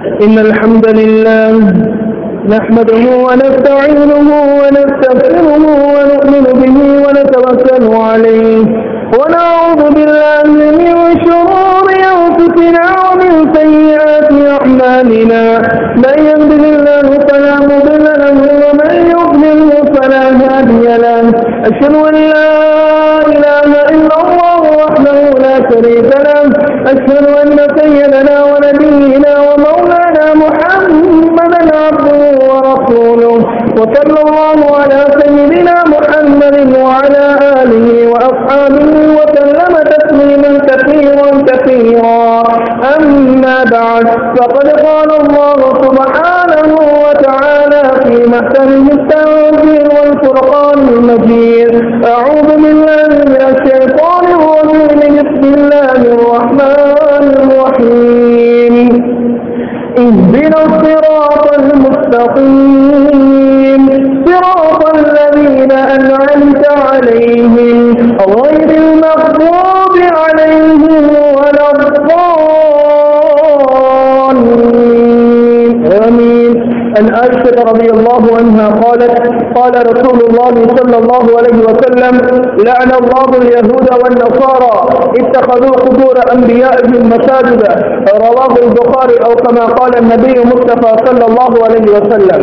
إن الحمد لله نحمده ونستعينه ونستغفره ونؤمن به ونتوكل عليه ونعوذ بالله من شرور أنفسنا ومن سيئات أعمالنا من يهده الله فلا مضل له ومن يضلله فلا هادي له أشهد أن لا إله إلا الله وحده لا شريك له أشهد أن سيدنا ونبينا ومولانا محمدا عبده ورسوله وصلى الله على سيدنا محمد وعلى آله وأصحابه وسلم تسليما كثيرا كثيرا أما بعد فقد قال الله سبحانه وتعالى في محكمه التنزيل والفرقان المجيد أعوذ بالله من الشيطان الرجيم بسم الله الرحمن الرحيم اهدنا الصراط المستقيم صراط الذين أنعمت عليهم غير المغضوب عليهم ولا الضالين آمين عن عائشة رضي الله عنها قالت قال رسول الله صلى الله عليه وسلم لعن الله اليهود والنصارى اتخذوا قبور أنبيائهم مساجد رواه البخاري أو كما قال النبي مصطفى صلى الله عليه وسلم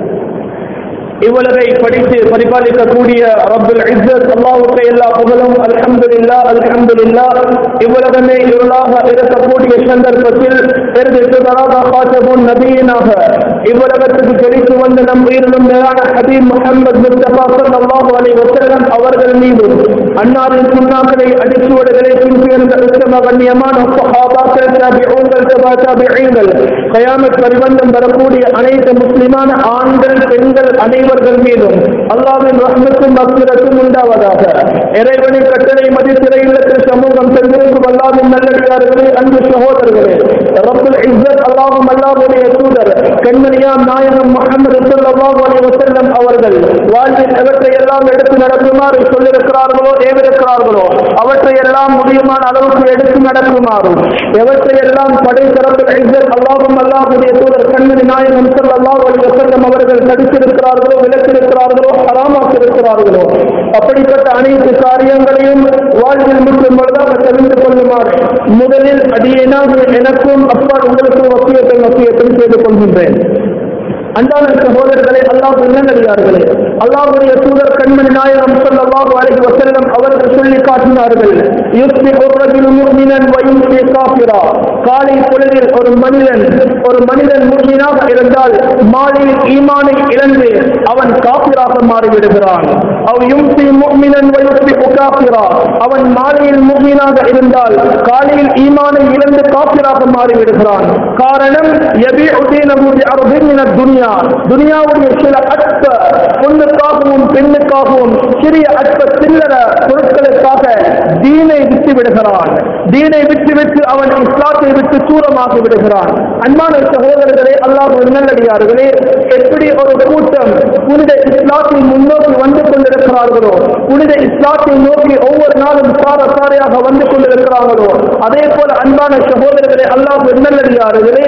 இவ்வுலகை படித்து பரிபாலிக்கக்கூடிய ரப்புல் இஸ்ஸத் அல்லாஹ்வுக்கு எல்லா புகழும் அல்ஹம்துலில்லாஹ் அல்ஹம்துலில்லாஹ் இவ்வுலகமே இருளாக இருக்கக்கூடிய சந்தர்ப்பத்தில் இறுதி சுதராக காத்தபுன் நபியினாக இவ்வுலகத்துக்கு கிடைத்து வந்த நம் உயிரிலும் மேலான ஹபீப் முஹம்மது முஸ்தபா ஸல்லல்லாஹு அலைஹி வஸல்லம் அவர்கள் மீதும் அன்னாரின் சுன்னாக்களை அடிச்சுவடுகளை பின்புயர்ந்த உத்தம கண்ணியமான சஹாபாக்கள் தாபிஊன்கள் தபா தாபிஈன்கள் கயாமத் பரிவந்தம் வரக்கூடிய அனைத்து முஸ்லிமான ஆண்கள் பெண்கள் அனைவர்கள் மீதும் அல்லாவின் ரஹ்மத்தும் மக்ரத்தும் உண்டாவதாக இறைவனின் கட்டளை மதித்திரை இல்லத்தில் சமூகம் சென்றிருக்கும் அல்லாவின் நல்லடியார்களே அன்பு சகோதரர்களே ரப்புல் இஸ்ஸத் அல்லாஹும் அல்லாஹுடைய தூதர் கண்மணியாம் நாயகம் முகமது ஸல்லல்லாஹு அலைஹி வஸல்லம் அவர்கள் வாழ்வில் எவற்றை எல்லாம் எடுத்து நடக்குமாறு சொல்லியிருக்கிறார்களோ ஏவிருக்கிறார்களோ அவற்றை எல்லாம் முடியுமான அளவுக்கு எடுத்து நடக்குமாறும் எவற்றை எல்லாம் படை தரப்பில் இஸ்ஸத் அல்லாஹும் அல்லாஹுடைய தூதர் கண்மணி நாயகம் ஸல்லல்லாஹு அலைஹி வஸல்லம் அவர்கள் தடுத்திருக்கிறார்களோ விலக்கிருக்கிறார்களோ ஹராமாக்கிருக்கிறார்களோ அப்படிப்பட்ட அனைத்து காரியங்களையும் வாழ்வில் முற்றும் பொழுதாக தெரிந்து கொள்ளுமாறு முதலில் அடியேனாக எனக்கும் அப்பா உங்களுக்கும் வசியத்தை வசியத்தை செய்து கொள்கின்றேன் அன்றாட சகோதரர்களே அல்லாஹ் நல்லடியார்களே அல்லாஹுடைய தூதர் கண்மணி நாயகம் ஸல்லல்லாஹு அலைஹி வஸல்லம் அவர்கள் சொல்லி காட்டினார்கள் யுஸ்பிஹு الرجل مؤمنا ويمسي كافرا காலை பொழுதில் ஒரு மனிதன் ஒரு மனிதன் முஸ்லிமாக இருந்தால் மாலையில் ஈமானை இழந்து அவன் காபிராக மாறிவிடுகிறான் அவ் யும்சி முஃமினன் வயுஸ்பிஹு காபிரா அவன் மாலையில் முஃமினாக இருந்தால் காலையில் ஈமானை இழந்து காபிராக மாறிவிடுகிறான் காரணம் யபீஉ தீனஹு பிஅர்தின் மின துன்யா துனியாவுடைய சில அற்ப பொண்ணுக்காகவும் பெண்ணுக்காகவும் சிறிய அற்ப சில்லற பொருட்களுக்காக தீனை விட்டு விடுகிறான் தீனை விட்டு விட்டு அவன் இஸ்லாத்தை விட்டு தூரமாகி விடுகிறான் அன்பான சகோதரர்களே அல்லாஹ் நல்லடியார்களே எப்படி ஒரு கூட்டம் புனித இஸ்லாத்தை முன்னோக்கி வந்து கொண்டிருக்கிறார்களோ புனித இஸ்லாத்தை நோக்கி ஒவ்வொரு நாளும் சார சாரையாக வந்து கொண்டிருக்கிறார்களோ அதே போல அன்பான சகோதரர்களே அல்லாஹ் நல்லடியார்களே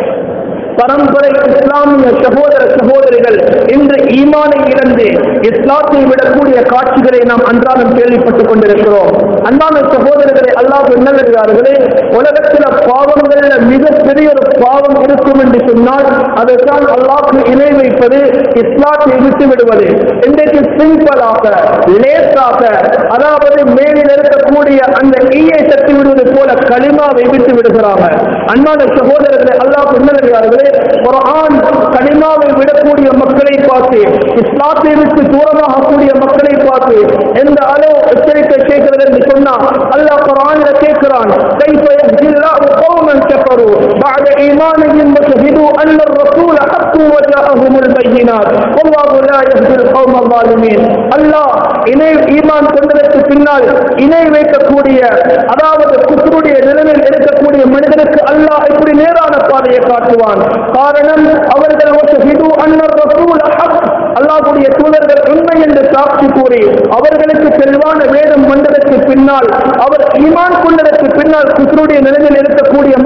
பரம்பரை இஸ்லாமிய சகோதர சகோதரிகள் இன்று ஈமானை இழந்து இஸ்லாத்தை விடக்கூடிய காட்சிகளை நாம் அன்றாடம் கேள்விப்பட்டுக் கொண்டிருக்கிறோம் அன்பான சகோதரர்களை அல்லாஹ் நல்லே உலகத்தில் பாவங்கள்ல மிகப்பெரிய ஒரு பாவம் இருக்கும் என்று சொன்னால் அதுதான் அல்லாஹ்க்கு இணை வைப்பது இஸ்லாத்தை விட்டு விடுவது இன்றைக்கு சிம்பிளாக லேசாக அதாவது மேலில் இருக்கக்கூடிய அந்த ஈயை தட்டி விடுவது போல களிமாவை விட்டு விடுகிறாங்க அன்பான சகோதரர்களை அல்லாஹ் நல்லே குரான் கனிமாவை விடக்கூடிய மக்களை பார்த்து இஸ்லாத்தை விட்டு தூரமாக கூடிய மக்களை பார்த்து எந்த அளவு எச்சரிக்கை கேட்கிறது என்று சொன்னா அல்லாஹ் குரானில கேட்கிறான் كيف يهدي الله قوما كفروا بعد ايمانهم وشهدوا ان الرسول حق وجاءهم البينات والله لا يهدي القوم الظالمين அல்லாஹ் இணை ஈமான் கொண்டதற்கு பின்னால் இணை வைக்கக்கூடிய அதாவது குத்தருடைய நிலைமையில் இருக்கக்கூடிய மனிதனுக்கு அல்லாஹ் இப்படி நேரான பாதையை காட்டுவான் காரணம் அவர்கள் வசஹிது அன்னர் ரசூல் ஹக் அல்லாஹ்வுடைய தூதர்கள் உண்மை என்று சாட்சி கூறி அவர்களுக்கு தெளிவான வேதம் வந்ததற்கு பின்னால் அவர் ஈமான் கொண்டதற்கு பின்னால் குசருடைய நிலையில் இருக்கக்கூடிய மக்களுக்கு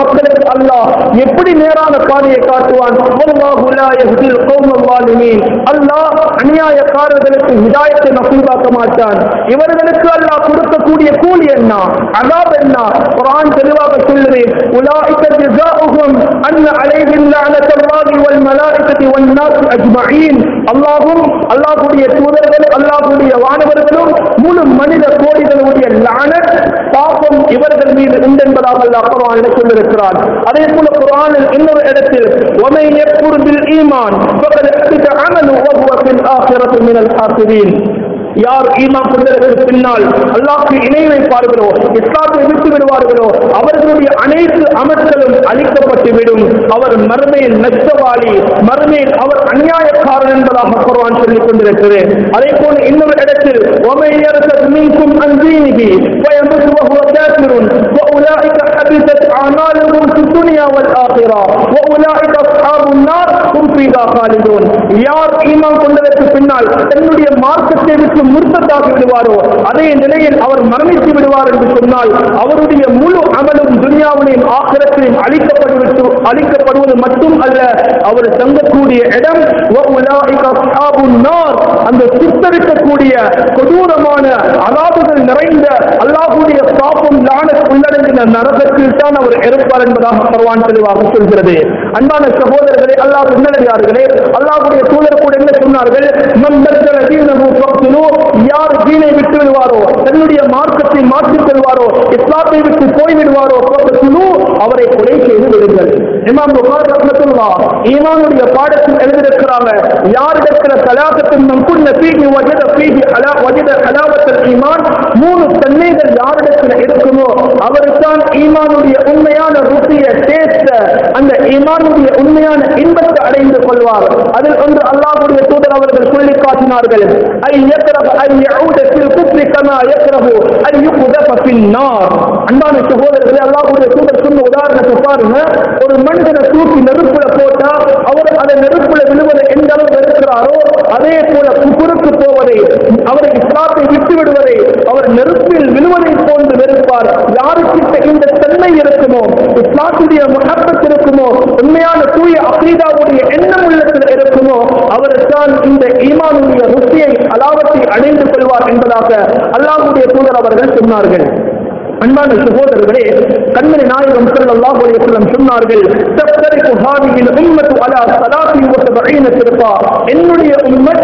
அல்லாஹ் எப்படி நேரான பாதையை காட்டுவான் வல்லாஹு லா யஹ்தில் கௌமல் ஸாலிமீன் அல்லாஹ் அநியாயக்காரர்களுக்கு ஹிதாயத்தை நசீபாக்க மாட்டான் இவர்களுக்கு அல்லாஹ் கொடுக்கக்கூடிய கூலி என்ன அதாப் என்ன குர்ஆன் தெளிவாக சொல்லுது உலாயிக ஜஸாஉஹும் அன்ன அலைஹிம் லஅனத்துல்லாஹி வல் மலாயிகத்தி வன் நாஸ் அஜ்மஈன் அல்லாஹ்வும் அல்லாஹ்வுடைய தூதர்கள் அல்லாஹ்வுடைய வானவர்களும் முழு மனித கோடிகளுடைய லானத் பாவம் இவர்கள் மீது உண்டு என்பதாக அல்லாஹ் குர்ஆனில் சொல்லியிருக்கிறார் அதே போல குர்ஆனில் இன்னொரு இடத்தில் ومن يكفر بالإيمان فقد حبط عمله وهو في الآخرة من الخاسرين யார் ஈமான் கொண்டதற்கு பின்னால் அல்லாஹ்க்கு இணை வைப்பார்களோ இஸ்லாத்தை விட்டு விடுவார்களோ அவர்களுடைய அனைத்து அமல்களும் அழிக்கப்பட்டு விடும் அவர் மறுமையில் நஷ்டவாளி மறுமையில் அவர் அநியாயக்காரன் என்பதாக குர்ஆன் சொல்லிக் கொண்டிருக்கிறது அதே போல இன்னொரு இடத்தில் وَمَن يَرْتَدْ مِنكُمْ عَنْ دِينِهِ فَيَمُتْ وَهُوَ كَافِرٌ فَأُولَٰئِكَ حَبِطَتْ أَعْمَالُهُمْ فِي الدُّنْيَا وَالْآخِرَةِ وَأُولَٰئِكَ أَصْحَابُ النَّارِ هُمْ فِيهَا خَالِدُونَ யார் ஈமான் கொண்டதற்கு பின்னால் தன்னுடைய மார்க்கத்தை விட்டு முர்த்தத்தாகி விடுவாரோ அதே நிலையில் அவர் மரணித்து விடுவார் என்று சொன்னால் அவருடைய முழு அமலும் துனியாவிலையும் ஆக்கிரத்திலையும் அழிக்கப்படுவது அழிக்கப்படுவது மட்டும் அல்ல அவர் தங்கக்கூடிய இடம் وَأُولَٰئِكَ أَصْحَابُ النَّارِ அந்த சுத்தரிக்கக்கூடிய கொடூரமான அலாபுகள் நிறைந்த அல்லாஹுடைய பாப்பம் லானத் உள்ளடங்கின நரகத்தில் தான் அவர் இருப்பார் என்பதாக பரவான் தெளிவாக சொல்கிறது அன்பான சகோதரர்களே அல்லாஹ் உன்னடியார்களே அல்லாஹுடைய தூதர் கூட என்ன சொன்னார்கள் மம்பர்கள் தீனஹு ஃபக்துலு யார் தீனை விட்டு விடுவாரோ தன்னுடைய மார்க்கத்தை மாற்றிக் கொள்வாரோ இஸ்லாத்தை விட்டு போய் விடுவாரோ ஃபக்துலு அவரை கொலை செய்து விடுங்கள் இமாம் புகார் ரஹ்மத்துல்லாஹ் ஈமானுடைய பாடத்தில் எழுதியிருக்கிறாங்க யாரிடத்தில் சலாகத்தின் நம் குன்ன ஃபீஹி வஜத ஃபீஹி அலா வஜத ஹலாவத்தல் ஈமான் மூணு தன்மைகள் யாரிடத்தில் இருக்குமோ அவர்தான் ஈமானுடைய உண்மையான ருசிய டேஸ்ட அந்த ஈமானுடைய உண்மையான இன்பத்தை அடைந்து கொள்வார் அதில் ஒன்று அல்லாஹ்வுடைய தூதர் அவர்கள் சொல்லி காட்டினார்கள் ஐ யக்ரஹ் ஐ யஊத ஃபில் குஃப்ரி கமா யக்ரஹு ஐ யுக்தஃப ஃபின் நார் அன்பான சகோதரர்களே அல்லாஹ்வுடைய தூதர் சொன்ன உதாரணத்தை பாருங்க ஒரு மனிதனை தூக்கி நெருப்புல போட்டா அவர் அந்த நெருப்புல விழுவதை எந்த அளவு வெறுக்கிறாரோ அதே போல குப்புருக்கு போவதை அவரை இஸ்லாத்தை விட்டு விடுவதை அவர் நெருப்பில் விழுவதை போன்று வெறுப்பார் யாருக்கிட்ட இந்த தன்மை இருக்குமோ இஸ்லாத்துடைய முகப்பத் இருக்குமோ உண்மையான தூய அப்ரீதாவுடைய எண்ணம் உள்ளத்தில் இருக்குமோ அவர்தான் இந்த ஈமானுடைய ருசியை அலாவத்தை அடைந்து கொள்வார் என்பதாக அல்லாஹ்வுடைய தூதர் அவர்கள் சொன்னார்கள் அன்பான சகோதரர்களே கண்மணி நாயகம் ஸல்லல்லாஹு அலைஹி வஸல்லம் சொன்னார்கள் தஃப்தரிகு ஹாதிஹில் உம்மத்து அலா ஸலாத்தி வ சபஈன ஃபிர்கா என்னுடைய உம்மத்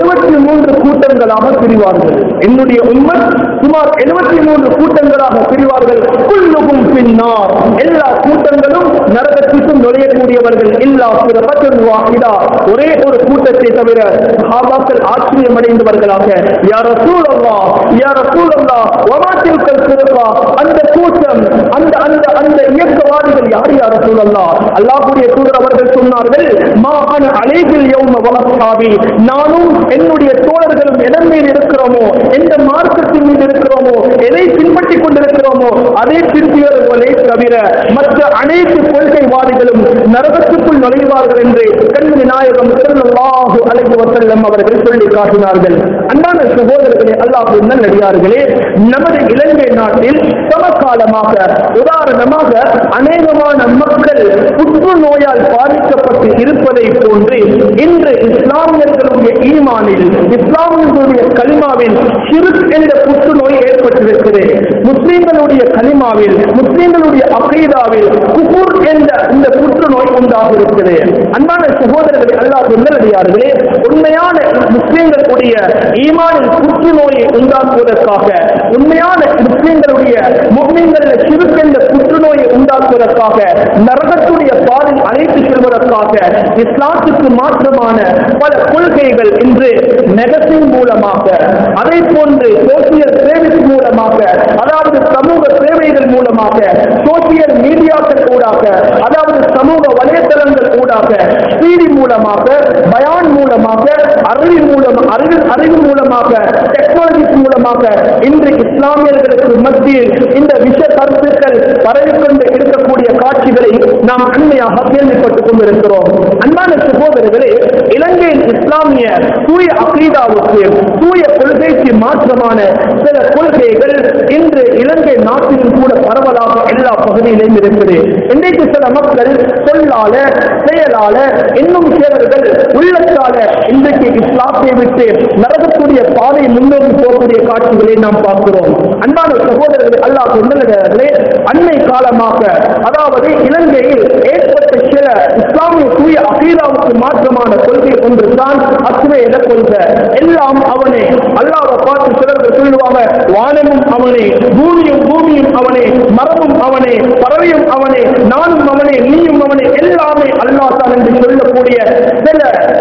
73 கூட்டங்களாக பிரிவார்கள் என்னுடைய உம்மத் சுமார் 73 கூட்டங்களாக பிரிவார்கள் குல்லுஹும் பின்னார் எல்லா கூட்டங்களும் நரகத்திற்கும் நுழையக்கூடியவர்கள் இல்லா ஃபிர்கத்துன் வாஹிதா ஒரே ஒரு கூட்டத்தை தவிர சஹாபாக்கள் ஆச்சரியம் அடைந்தவர்களாக யா ரசூலல்லாஹ் யா ரசூலல்லாஹ் வமா தில்கல் ஃபிர்கா அந்த கூட்டம் அந்த அந்த அந்த இயக்கவாதிகள் யார் யார் சொல்லலாம் அல்லாஹ்வுடைய தூதர் அவர்கள் சொன்னார்கள் மா அன அலைகள் யௌம வலசாபி நானும் என்னுடைய தோழர்களும் எதன் மீது இருக்கிறோமோ எந்த மார்க்கத்தின் மீது இருக்கிறோமோ எதை பின்பற்றிக் கொண்டிருக்கிறோமோ அதை பின்பற்றுவதை தவிர மற்ற அனைத்து கொள்கைவாதிகளும் நரகத்துக்குள் நுழைவார்கள் என்று கண்மணி நாயகம் ஸல்லல்லாஹு அலைஹி வஸல்லம் அவர்கள் சொல்லி காட்டினார்கள் அன்பான சகோதரர்களே அல்லாஹ் நல்லடியார்களே நமது இலங்கை நாட்டில் சமகாலமாக உதாரணமாக அநேகமான மக்கள் புற்றுநோயால் பாதிக்கப்பட்டு இருப்பதை போன்று இன்று இஸ்லாமியர்களுடைய ஈமானில் இஸ்லாமியர்களுடைய கலிமாவில் ஷிருக் என்ற புற்றுநோய் ஏற்பட்டிருக்கிறது முஸ்லிம்களுடைய கலிமாவில் முஸ்லிம்களுடைய அகீதாவில் குபூர் என்ற இந்த புற்றுநோய் உண்டாக இருக்கிறது அன்பான சகோதரர்களே அல்லாஹ் நல்லடியார்களே உண்மையான முஸ்லிம்களுடைய ஈமானில் புற்றுநோயை உண்டாக்குவதற்காக உண்மையான முஸ்லிம்களுடைய முஸ்லிம்கள் சிறுக்கென்ற புற்றுநோயை உண்டாக்குவதற்காக நரகத்துடைய பாலில் அழைத்து செல்வதற்காக இஸ்லாத்துக்கு மாற்றமான பல கொள்கைகள் இன்று மெகசின் மூலமாக அதை போன்று சோசியல் சேவைஸ் மூலமாக அதாவது சமூக சேவைகள் மூலமாக சோசியல் மீடியாக்கள் ஊடாக அதாவது சமூக வலைத்தளங்கள் ஊடாக டிவி மூலமாக பயான் மூலமாக அறிவு மூலம் அறிவு அறிவு மூலமாக டெக்னாலஜி மூலமாக இன்று இஸ்லாமியர்களுக்கு மத்தியில் இந்த விஷ கருத்துக்கள் பரவிக்கொண்டு இருக்கக்கூடிய காட்சிகளை நாம் அண்மையாக கேள்விப்பட்டுக் கொண்டிருக்கிறோம் அன்பான சகோதரர்களே இலங்கையின் இஸ்லாமிய தூய அகீதாவுக்கு தூய கொள்கைக்கு மாற்றமான சில கொள்கைகள் இன்று இலங்கை நாட்டிலும் கூட பரவலாக எல்லா பகுதியிலும் இருக்குது இன்றைக்கு சில மக்கள் சொல்லால செயலால இன்னும் சிலர்கள் உள்ளத்தால இன்றைக்கு இஸ்லாத்தை விட்டு நரகக்கூடிய பாதை முன்னோக்கி போகக்கூடிய காட்சிகளை நாம் பார்க்கிறோம் அன்பான சகோதரர்கள் அல்லாஹ் சொன்னவர்களே அண்மை காலமாக அதாவது இலங்கையில் ஏற்பட்ட சில இஸ்லாமிய தூய அகீதாவுக்கு மாற்றமான கொள்கை ஒன்று தான் அத்வேத கொள்கை எல்லாம் அவனே அல்லாஹ்வை பார்த்து சிலர்கள் சொல்லுவாங்க வானமும் அவனே பூமியும் பூமியும் அவனே மரமும் அவனே பறவையும் அவனே நானும் அவனே நீயும் அவனே எல்லாமே அல்லாஹ் தான் என்று சொல்லக்கூடிய சில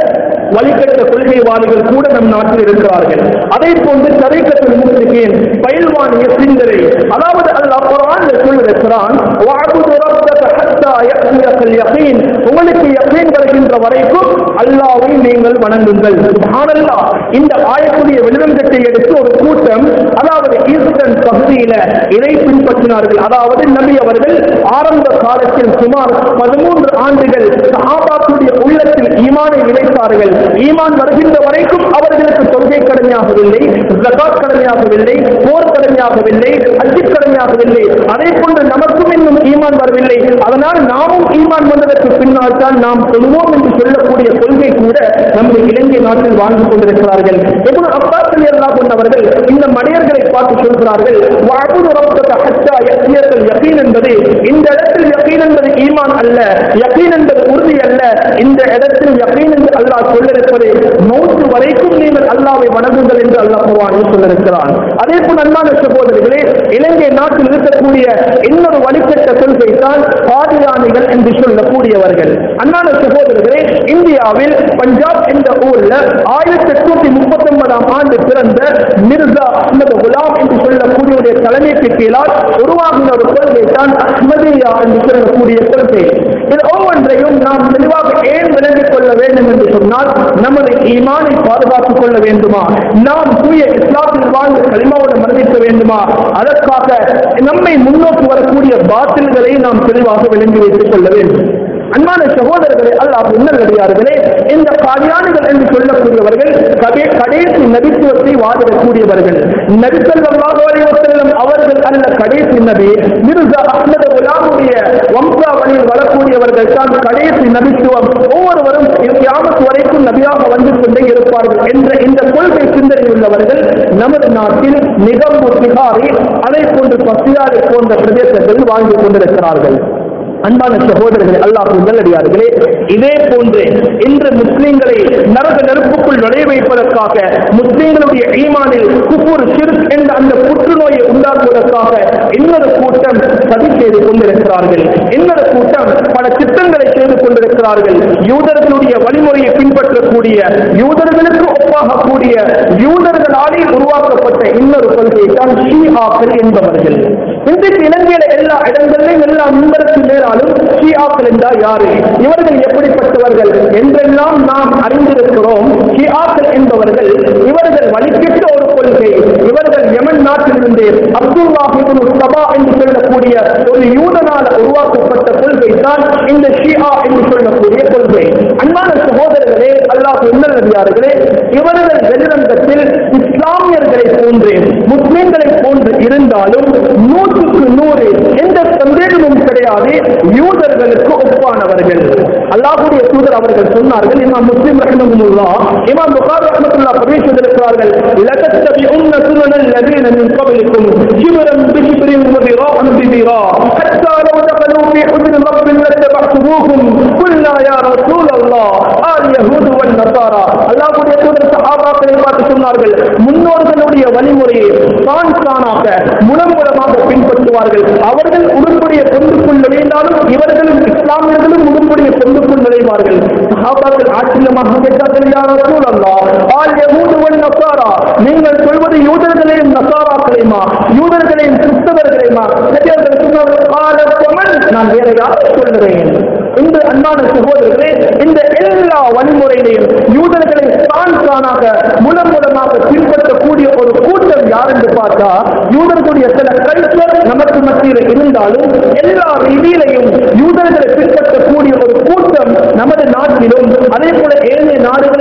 வழிகட்ட கொள்கைவாதிகள் கூட நம் நாட்டில் இருக்கிறார்கள் அதே போன்று தரைக்கத்தில் முஸ்லிகேன் பயில்வானிய சிந்தனை அதாவது அல்லாஹ் குர்ஆன்ல சொல்லிருக்கிறான் வஅபுது ரப்பக ஹத்தா யக்னியக்கல் யகீன் உங்களுக்கு யகீன் வருகின்ற வரைக்கும் அல்லாஹ்வை நீங்கள் வணங்குங்கள் சுப்ஹானல்லாஹ் இந்த ஆயத்துடைய வெளிரங்கத்தை எடுத்து ஒரு கூட்டம் அதாவது ஈஸ்டர்ன் பகுதியில இதை பின்பற்றினார்கள் அதாவது நபி அவர்கள் ஆரம்ப காலத்தில் சுமார் பதிமூன்று ஆண்டுகள் சஹாபாத்துடைய உள்ளத்தில் ஈமானை விளைத்தார்கள் ஈமான் வருகின்ற வரைக்கும் அவர்களுக்கு தொல்கை கடமையாகவில்லை ஜகாத் கடமையாகவில்லை போர் கடமையாகவில்லை அஜி கடமையாகவில்லை அதே போன்று நமக்கும் இன்னும் ஈமான் வரவில்லை அதனால் நாமும் ஈமான் வந்ததற்கு பின்னால் தான் நாம் சொல்வோம் என்று சொல்லக்கூடிய கொள்கை கூட நம்முடைய இலங்கை நாட்டில் வாழ்ந்து கொண்டிருக்கிறார்கள் எப்படி அப்பாஸ் அல்லாஹ் கொண்டவர்கள் இந்த மனிதர்களை பார்த்து சொல்கிறார்கள் வஅபுது ரப்பக ஹத்தா யக்னியக்கல் யகீன் என்பது இந்த இடத்தில் யகீன் என்பது ஈமான் அல்ல யகீன் என்பது உறுதி அல்ல இந்த இடத்தில் யகீன் என்று அல்லாஹ் சொல்லிருப்பது மௌத்து வரைக்கும் நீங்கள் அல்லாஹ்வை வணங்குங்கள் என்று அல்லாஹ் குர்ஆனில் சொல்லிருக்கிறான் அதே போல் அன்பான சகோதரர்களே இலங்கை நாட்டில் இருக்கக்கூடிய இன்னொரு வழிகட்ட கொள்கை தான் பாதியானிகள் என்று சொல்லக்கூடியவர்கள் அன்பான சகோதரர்களே இந்தியாவில் பஞ்சாப் என்ற ஊர்ல ஆயிரத்தி எட்நூத்தி முப்பத்தி ஒன்பதாம் ஆண்டு பிறந்த மிர்சா அஹ்மது குலாம் என்று சொல்லக்கூடியவருடைய தலைமைக்கு கீழால் உருவாகின ஒரு கொள்கை தான் அஹ்மதியா என்று சொல்லக்கூடிய கொள்கை இது ஒவ்வொன்றையும் நாம் தெளிவாக ஏன் விளங்கிக் கொள்ள வேண்டும் என்று சொன்னால் நமது ஈமானை பாதுகாத்துக் கொள்ள வேண்டுமா நாம் தூய இஸ்லாத்தில் வாழ்ந்து களிமாவோடு மரணிக்க வேண்டுமா அதற்காக நம்மை முன்னோக்கி வரக்கூடிய பாத்தில்களை நாம் தெளிவாக விளங்கி வைத்துக் கொள்ள வேண்டும் அன்பான சகோதரர்களே அல்லாஹ் உன்னடியார்களே இந்த காரியானிகள் என்று சொல்லக்கூடியவர்கள் கதே கடைசி நபித்துவத்தை வாதிடக்கூடியவர்கள் நபிசல்லாஹு அலைஹி வஸல்லம் அவர்கள் அல்ல கடைசி நபி மிர்சா அஹ்மது குலாமுடைய வம்சாவளியில் வரக்கூடியவர்கள் தான் கடைசி நபித்துவம் ஒவ்வொருவரும் கியாமத் வரைக்கும் நபியாக வந்து கொண்டே இருப்பார்கள் என்ற இந்த கொள்கை சிந்தனை உள்ளவர்கள் நமது நாட்டில் நிகம்பு திகாரி அதே போன்று பசியாறு போன்ற பிரதேசத்தில் வாழ்ந்து கொண்டிருக்கிறார்கள் அன்பான சகோதரர்களே அல்லாஹ் நல்லடியார்களே இதே போன்று இன்று முஸ்லிம்களை நரக நெருப்புக்குள் நுழைய வைப்பதற்காக முஸ்லிம்களுடைய ஈமானில் குப்பூர் சிறுக் என்ற அந்த புற்றுநோயை உண்டாக்குவதற்காக இன்னொரு கூட்டம் சதி செய்து கொண்டிருக்கிறார்கள் இன்னொரு கூட்டம் பல திட்டங்களை செய்து கொண்டிருக்கிறார்கள் யூதர்களுடைய வழிமுறையை பின்பற்றக்கூடிய யூதர்களுக்கு ஒப்பாகக்கூடிய யூதர்களாலே உருவாக்கப்பட்ட இன்னொரு கொள்கை தான் ஷீஆக்கள் என்பவர்கள் இன்றைக்கு இலங்கையில எல்லா இடங்களிலும் எல்லா முன்பருக்கு மேலாலும் ஷியாக்கள் என்றால் யாரு இவர்கள் எப்படிப்பட்டவர்கள் என்றெல்லாம் நாம் அறிந்திருக்கிறோம் ஷியாக்கள் என்பவர்கள் இவர்கள் வழிகிட்ட ஒரு கொள்கை இவர்கள் யமன் நாட்டிலிருந்து அப்துல்லாஹிபுல் சபா என்று சொல்லக்கூடிய ஒரு யூதனால் உருவாக்கப்பட்ட கொள்கை தான் இந்த ஷியா என்று சொல்லக்கூடிய கொள்கை அன்பான சகோதரர்களே அல்லாஹ் நல்லடியார்களே இவர்கள் வெளிரங்கத்தில் இஸ்லாமியர்களை போன்று முஸ்லிம்களை போன்று இருந்தாலும் நூற்றுக்கு நூறு எந்த சந்தேகமும் கிடையாது யூதர்களுக்கு ஒப்பானவர்கள் அல்லாஹுடைய தூதர் அவர்கள் சொன்னார்கள் இமாம் முஸ்லிம் ரஹ்மத்துல்லா இமாம் புகார் ரஹ்மத்துல்லா பதிவு செய்திருக்கிறார்கள் لتتبعن سنن الذين من قبلكم شبرا بشبر وذراعا بذراع حتى لو دخلوا في حجر رب لاتبعتموهم قلنا يا رسول الله آل يهود والنصارى அல்லாஹுடைய தூதர் சஹாபாக்களை பார்த்து சொன்னார்கள் முன்னோர்களுடைய வழிமுறையை தான் தானாக முழமுழமாக பின்பற்றுவார்கள் அவர்கள் உடன்படியை கொண்டுக்குள் நுழைந்தாலும் இவர்களும் இஸ்லாமியர்களும் உடன்படியை கொண்டுக்குள் நுழைவார்கள் சஹாபாக்கள் ஆச்சரியமாக கேட்டார்கள் யார் ரசூல் அல்லா ஆல் யஹூது வல் நசாரா நீங்கள் சொல்வது யூதர்களையும் நசாராக்களையுமா யூதர்களையும் கிறிஸ்தவர்களையுமா நபியர்கள் சொன்னார்கள் "கால ஃபமன்?" நான் வேற யாரை சொல்லுறேன் இந்த அன்பான சகோதரர்களே இந்த எல்லா வழிமுறையிலையும் யூதர்களை தான் தானாக மூலம் மூலமாக பின்பற்றக்கூடிய ஒரு கூட்டம் யார் என்று பார்த்தா யூதர்களுடைய சில கல்ச்சர் நமக்கு மத்தியில் இருந்தாலும் எல்லா ரீதியிலையும் யூதர்களை பின்பற்றக்கூடிய ஒரு கூட்டம் நமது நாட்டிலும் அதே போல ஏனைய நாடுகளில்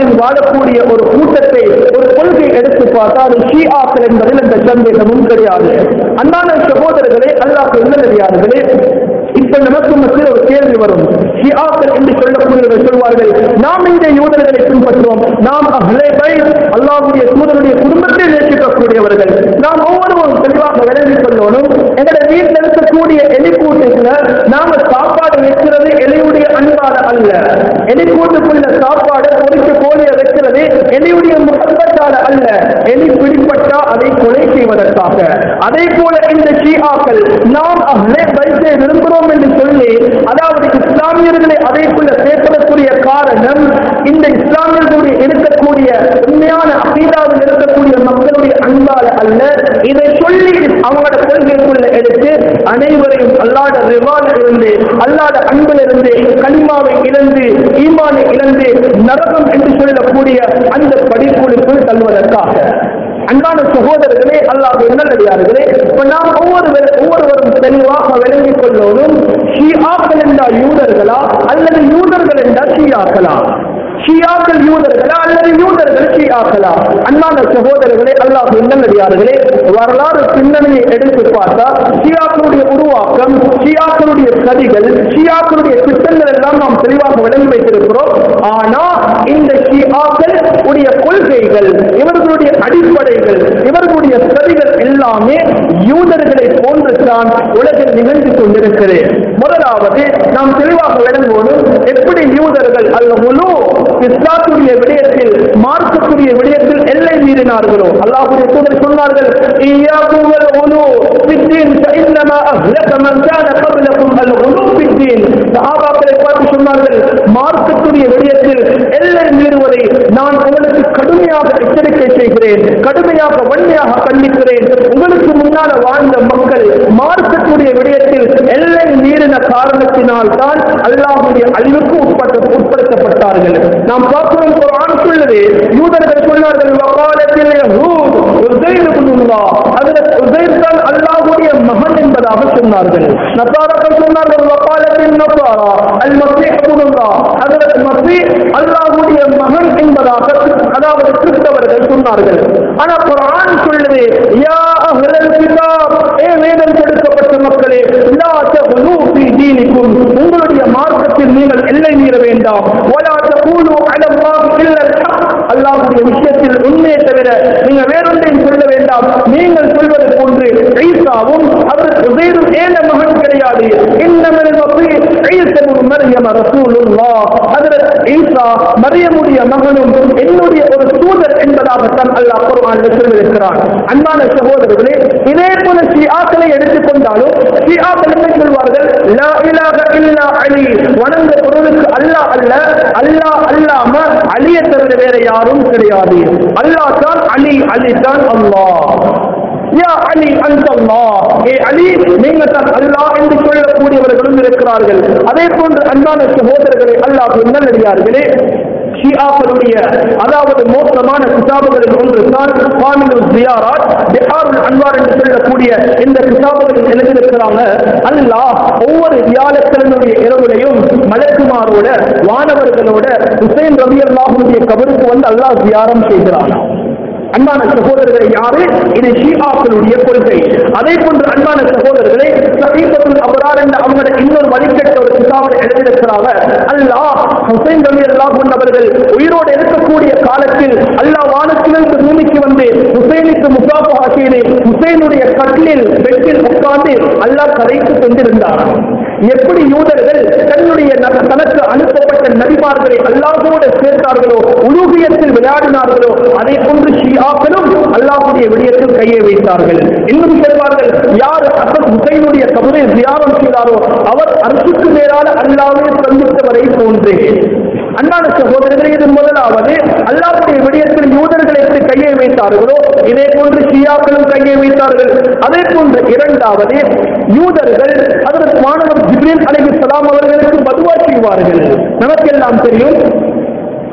சந்தேகமும் கிடையாது அன்பான சகோதரர்களே அல்லாஹ் நல்லடியார்களே இப்ப நமக்கு மத்தியில் ஒரு கேள்வி வரும் ஷியாக்கள் என்று சொல்லக்கூடியவர்கள் சொல்வார்கள் நாம் இந்த யூதர்களை பின்பற்றுவோம் நாம் அஹ்லே பைத் அல்லாஹ்வுடைய தூதருடைய குடும்பத்தை நேசிக்கக்கூடியவர்கள் நாம் ஒவ்வொருவரும் தெளிவாக விளங்கிக் கொள்ளணும் எங்களுடைய வீட்டில் இருக்கக்கூடிய எலிக்கூட்டுக்குள்ள நாம சாப்பாடு வைக்கிறது எலியுடைய அன்பால அல்ல எலிக்கூட்டுக்குள்ள சாப்பாடு பொறிச்ச கோழியை வைக்கிறது எலியுடைய முகத்தால அல்ல எலி பிடிப்பட்டா அதை கொலை செய்வதற்காக அதே போல இந்த ஷீஆக்கள் நாம் அஹ்லே பைத்தை விரும்புகிறோம் என்று சொல்லி அதாவது இஸ்லாமியர்களை அதேக்குள்ள சேர்ப்பதற்குரிய காரணம் இந்த இஸ்லாமியர்களுடைய இருக்கக்கூடிய உண்மையான அகீதாவில் இருக்கக்கூடிய மக்களுடைய அன்பால அல்ல இதை சொல்லி அவங்களோட கொள்கைக்குள்ள எடுத்து அனைவரையும் அல்லாத ரிவால இருந்து அல்லாத அன்பில் இருந்து கனிமாவை இழந்து ஈமானை இழந்து நரகம் என்று சொல்லக்கூடிய அந்த படிப்புகளுக்குள் தள்ளுவதற்காக அன்பான சகோதரர்களே அல்லாஹ் நல்லடியார்களே இப்ப நாம் ஒவ்வொருவர் ஒவ்வொருவரும் தெளிவாக விளங்கிக் கொள்ளோனும் ஷியாக்கள் என்றால் யூதர்களா அல்லது யூதர்கள் என்றால் ஷியாக்களா ஷியாக்கள் யூதர்களா அல்லது யூதர்கள் ஷியாக்களா அன்பான சகோதரர்களே அல்லாஹ் நல்லடியார்களே வரலாறு பின்னணியை எடுத்து பார்த்தா ஷியாக்களுடைய உருவாக்கம் ஷியாக்களுடைய சதிகள் ஷியாக்களுடைய திட்டங்கள் எல்லாம் நாம் தெளிவாக விளங்கி வைத்திருக்கிறோம் ஆனா இந்த ஷியாக்கள் உடைய கொள்கைகள் இவர்களுடைய அடிப்படைகள் இவர்களுடைய சதிகள் எல்லாமே யூதர்களை போன்றுதான் உலகில் நிகழ்ந்து கொண்டிருக்கிறது முதலாவது நாம் தெளிவாக விளங்குவோம் எப்படி யூதர்கள் அல்ல முழு இஸ்லாத்துடைய விடயத்தில் மார்க்கத்துடைய விடயத்தில் எல்லை மீறினார்களோ அல்லாஹுடைய தூதர் சொன்னார்கள் இய்யாக்குமல் உலு பித்தீன் فإنما أهلك من كان قبلكم الغلو في الدين சஹாபாக்களை பார்த்து சொன்னார்கள் மார்க்கத்துடைய விடயத்தில் எல்லை மீறுவதை நான் உங்களுக்கு கடுமையாக எச்சரிக்கை செய்கிறேன் கடுமையாக வன்மையாக கண்டிக்கிறேன் உங்களுக்கு முன்னால வாழ்ந்த மக்கள் மார்க்கத்துடைய விடயத்தில் எல்லை மீறின காரணத்தினால் தான் அல்லாஹுடைய அழிவுக்கு உட்பட்ட உட்படுத்தப்பட்டார்கள் நாம் பார்க்கிறோம் குர்ஆன் சொல்லுது யூதர்கள் சொன்னார்கள் வகாலத்தில் யஹூத் உஸைர் இப்னுல்லாஹ் ஹஜ்ரத் உஸைர் தான் அல்லாஹ்வுடைய மகன் என்பதாக சொன்னார்கள் நசாராக்கள் சொன்னார்கள் வகாலத்தில் நசாரா அல் மஸீஹ் இப்னுல்லாஹ் ஹஜ்ரத் மஸீஹ் அல்லாஹ்வுடைய மகன் என்பதாக அதாவது கிறிஸ்தவர்கள் சொன்னார்கள் ஆனா குர்ஆன் சொல்லுது யா அஹ்லல் கிதாப் ஏ வேதம் கொடுக்கப்பட்ட மக்களே லா தகுலு ஃபீ தீனிக்கும் உங்களுடைய மார்க்கத்தில் நீங்கள் எல்லை மீற வேண்டாம் வலா தகூலு அலா அல்லாஹ் இல்லல் ஹக் அல்லாஹ்வுடைய விஷயத்தில் உண்மையை தவிர நீங்க வேறொன்றையும் சொல்ல வேண்டாம் நீங்கள் சொல்வது போன்று ஈசாவும் அதற்கு உசைரும் ஏன மகன் கிடையாது இன்னமல் மஸீஹ் ஈசா இப்னு மர்யம் ரசூலுல்லாஹ் ஹஜ்ரத் ஈசா மரியமுடைய மகனும் என்னுடைய ஒரு தூதர் என்பதாகத்தான் அல்லாஹ் குர்ஆனில் சொல்லியிருக்கிறான் அன்பான சகோதரர்களே இதே போல ஷியாக்களை எடுத்துக்கொண்டாலும் ஷியாக்கள் என்ன சொல்வார்கள் லா இலாஹ இல்லா அலி வணங்க பொருளுக்கு அல்லாஹ் அல்ல அல்லாஹ் அல்லாம அலியை தவிர வேற யாரும் கிடையாது அல்லாஹ் தான் அலி அலி தான் அல்லாஹ் யா அலி அன்சல்லாஹ் ஏ அலி நீங்க தான் அல்லாஹ் என்று சொல்லக்கூடியவர்களும் இருக்கிறார்கள் அதே போன்று அன்பான சகோதரர்களை அல்லாஹ் நல்லடியார்களே ஷியாக்களுடைய அதாவது மோசமான கிதாபுகளில் ஒன்று தான் காமிலு ஜியாராத் பிஹாருல் அன்வார் என்று சொல்லக்கூடிய இந்த கிதாபுகளில் எழுதியிருக்கிறாங்க அல்லாஹ் ஒவ்வொரு வியாழக்கிழமையுடைய இரவுலையும் மலக்குமாரோட வானவர்களோட ஹுசைன் ரவி அல்லாஹுடைய கபருக்கு வந்து அல்லாஹ் தியாரம் செய்கிறான் அன்பான சகோதரர்களை யாரு இது ஷீஆக்களுடைய கொள்கை அதே போன்று அன்பான சகோதரர்களை சமீபத்தில் அபரார் என்ற அவங்களோட இன்னொரு வழிகட்ட ஒரு கிதாபை எழுதியிருக்கிறாங்க அல்லாஹ் ஹுசைன் ரவி அல்லாஹ் கொண்டவர்கள் உயிரோடு இருக்கக்கூடிய காலத்தில் அல்லாஹ் வானத்திலிருந்து பூமிக்கு வந்து ஹுசைனுக்கு முசாஃபா செய்து ஹுசைனுடைய கட்டிலில் பெட்டில் உட்கார்ந்து அல்லாஹ் கதைத்து கொண்டிருந்தார் எப்படி யூதர்கள் தன்னுடைய ந- தனக்கு அனுப்பப்பட்ட நபிமார்களை அல்லாஹோடு சேர்த்தார்களோ உலூகியத்தில் விளையாடினார்களோ அதை போன்று ஷியாக்களும் அல்லாஹுடைய விடயத்தில் கையை வைத்தார்கள் இன்னும் சொல்வார்கள் யார் அசத் ஹுசைனுடைய கபரை தியானம் செய்தாரோ அவர் அரசுக்கு மேலான அல்லாவே சந்தித்தவரை போன்றே அன்பான சகோதரர்களே இது முதலாவது அல்லாஹ்வுடைய விடயத்தில் யூதர்கள் எப்படி கையை வைத்தார்களோ இதே போன்று ஷியாக்களும் கையை வைத்தார்கள் அதே போன்று இரண்டாவது யூதர்கள் அதற்கு மாணவர் ஜிப்ரீல் அலைஹிஸ்ஸலாம் அவர்களுக்கு பதுவா செய்வார்கள் நமக்கெல்லாம் தெரியும்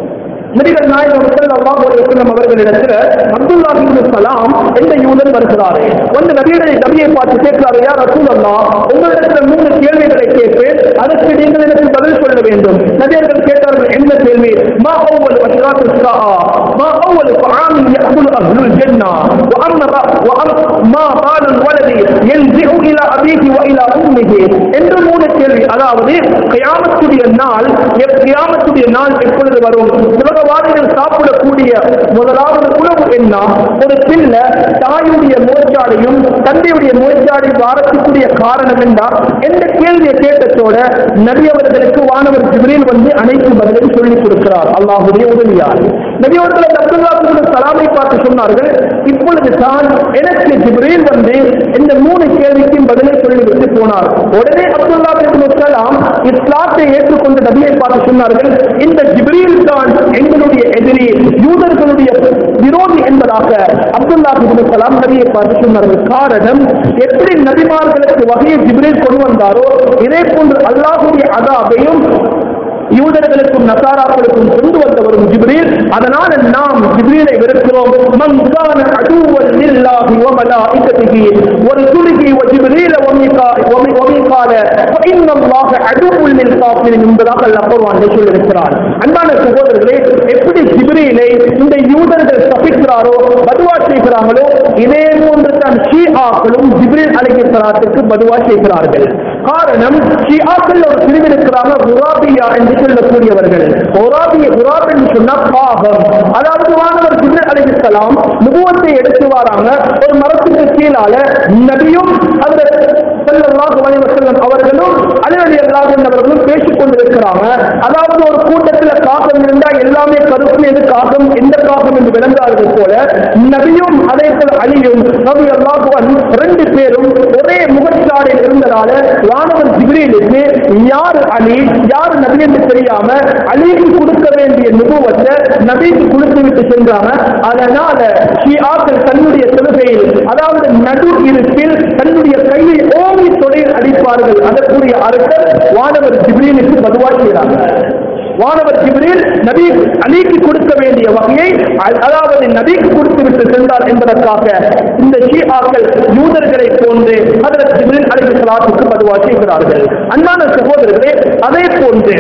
நபிகள் நாயகம் ஸல்லல்லாஹு அலைஹி வஸல்லம் அவர்களிடத்துல அப்துல்லா இப்னு சலாம் என்ற யூதன் வருகிறாரு வந்து நபியுடைய நபியை பார்த்து கேட்கிறாரு யா ரசூலல்லாஹ் உங்களிடத்துல மூணு கேள்விகளை கேட்பேன் அதற்கு நீங்கள் எனக்கு பதில் சொல்ல வேண்டும் நபியர்கள் கேட்டார்கள் என்ன கேள்வி மா அவ்வல் அஷ்ராத் الساعة ما أول طعام يأكل أهل الجنة وأما وأما ما بال الولد يلجئ إلى أبيه وإلى أمه என்று மூணு கேள்வி அதாவது கியாமத்துடைய நாள் எப் கியாமத்துடைய நாள் எப்பொழுது வரும் உலகவாதிகள் சாப்பிடக்கூடிய முதலாவது உணவு என்ன ஒரு பிள்ளை தாயுடைய முயற்சாலையும் தந்தையுடைய முயற்சாலை வாரத்துக்குரிய காரணம் என்றால் எந்த கேள்வியை கேட்டதோட நபி அவர்களுக்கு வானவர் ஜிப்ரீல் வந்து அனைத்து பதிலையும் சொல்லிக் கொடுக்கிறார் அல்லாஹுடைய உதவியார் நபி அவர்கள் அப்துல்லா இப்னு சலாமை பார்த்து சொன்னார்கள் இப்பொழுது தான் எனக்கு ஜிப்ரீல் வந்து இந்த மூணு கேள்விக்கும் பதிலை சொல்லிவிட்டு போனார் உடனே அப்துல்லா இப்னு சலாம் இஸ்லாத்தை ஏற்றுக்கொண்ட நபியை பார்த்து சொன்னார்கள் இந்த ஜிப்ரீல் தான் எங்களுடைய எதிரி யூதர்களுடைய விரோதி என்பதாக அப்துல்லா இப்னு சலாம் நபியை பார்த்து சொன்னார்கள் காரணம் எப்படி நபிமார்களுக்கு வகையை ஜிப்ரீல் கொண்டு வந்தாரோ இதே போன்று அல்லாஹுடைய அதாபையும் யூதர்களுக்கும் நசாராக்களுக்கும் கொண்டு வந்தவரும் ஜிப்ரீல் அதனால நாம் ஜிப்ரீலை வெறுக்கிறோம் மன் கான அதுவல் லில்லாஹி வ மலாயிகத்திஹி வ ருசுலிஹி வ ஜிப்ரீல வ மீகா வ மீ- வ மீகால ஃப இன்னல்லாஹ அதுவுல் லில் காஃபிரின் என்பதாக அல்லாஹ் குர்ஆனில் சொல்லியிருக்கிறார் அன்பான சகோதரர்களே எப்படி ஜிப்ரீலை இந்த யூதர்கள் தப்பிக்கிறாரோ பதுவா செய்கிறார்களோ இதே போன்று தான் ஷீஆக்களும் ஜிப்ரீல் அலைஹிஸ்ஸலாத்துக்கு பதுவா செய்கிறார்கள் காரணம் ஷியாக்கள் ஒரு பிரிவு இருக்கிறாங்க குராபியா என்று சொல்லக்கூடியவர்கள் குராபிய குராப் என்று சொன்னா பாகம் அதாவது வானவர் ஜிப்ரீல் அலைஹிஸ்ஸலாம் நுபுவத்தை எடுத்து வராங்க ஒரு மரத்துக்கு கீழால நபியும் அந்த ஸல்லல்லாஹு அலைஹி வஸல்லம் அவர்களும் அலி ரலியல்லாஹு அன்ஹு அவர்களும் பேசிக் கொண்டிருக்கிறாங்க அதாவது ஒரு கூட்டத்துல காகம் இருந்தா எல்லாமே கருப்பு எது காகம் எந்த காகம் என்று விளங்காதது போல நபியும் அதே போல அலியும் நபி அல்லாஹுவன் ரெண்டு பேரும் ஒரே முகச்சாடையில் இருந்ததால வானவர் ஜிப்ரீலுக்கு யார் அலி யார் நபி என்று தெரியாம அலிக்கு கொடுக்க வேண்டிய நுபுவத்தை நபிக்கு கொடுத்து விட்டு சென்றாங்க அதனால ஷியாக்கள் தன்னுடைய தொழுகையில் அதாவது நடு இருப்பில் தன்னுடைய கையை ஓங்கி தொடையில் அடிப்பார்கள் அதற்குரிய அர்த்தம் வானவர் ஜிப்ரீலுக்கு பதுவா செய்கிறாங்க வானவர் ஜிப்ரீல் நபி அலிக்கு கொடுக்க வேண்டிய வகையை அ- அதாவது நபிக்கு கொடுத்து விட்டு சென்றார் என்பதற்காக இந்த ஷீஆக்கள் யூதர்களை போன்று அதற்கு ஜிப்ரீல் அலைஹிஸ்ஸலாத்துக்கு பதுவா செய்கிறார்கள் அன்பான சகோதரர்களே அதே போன்று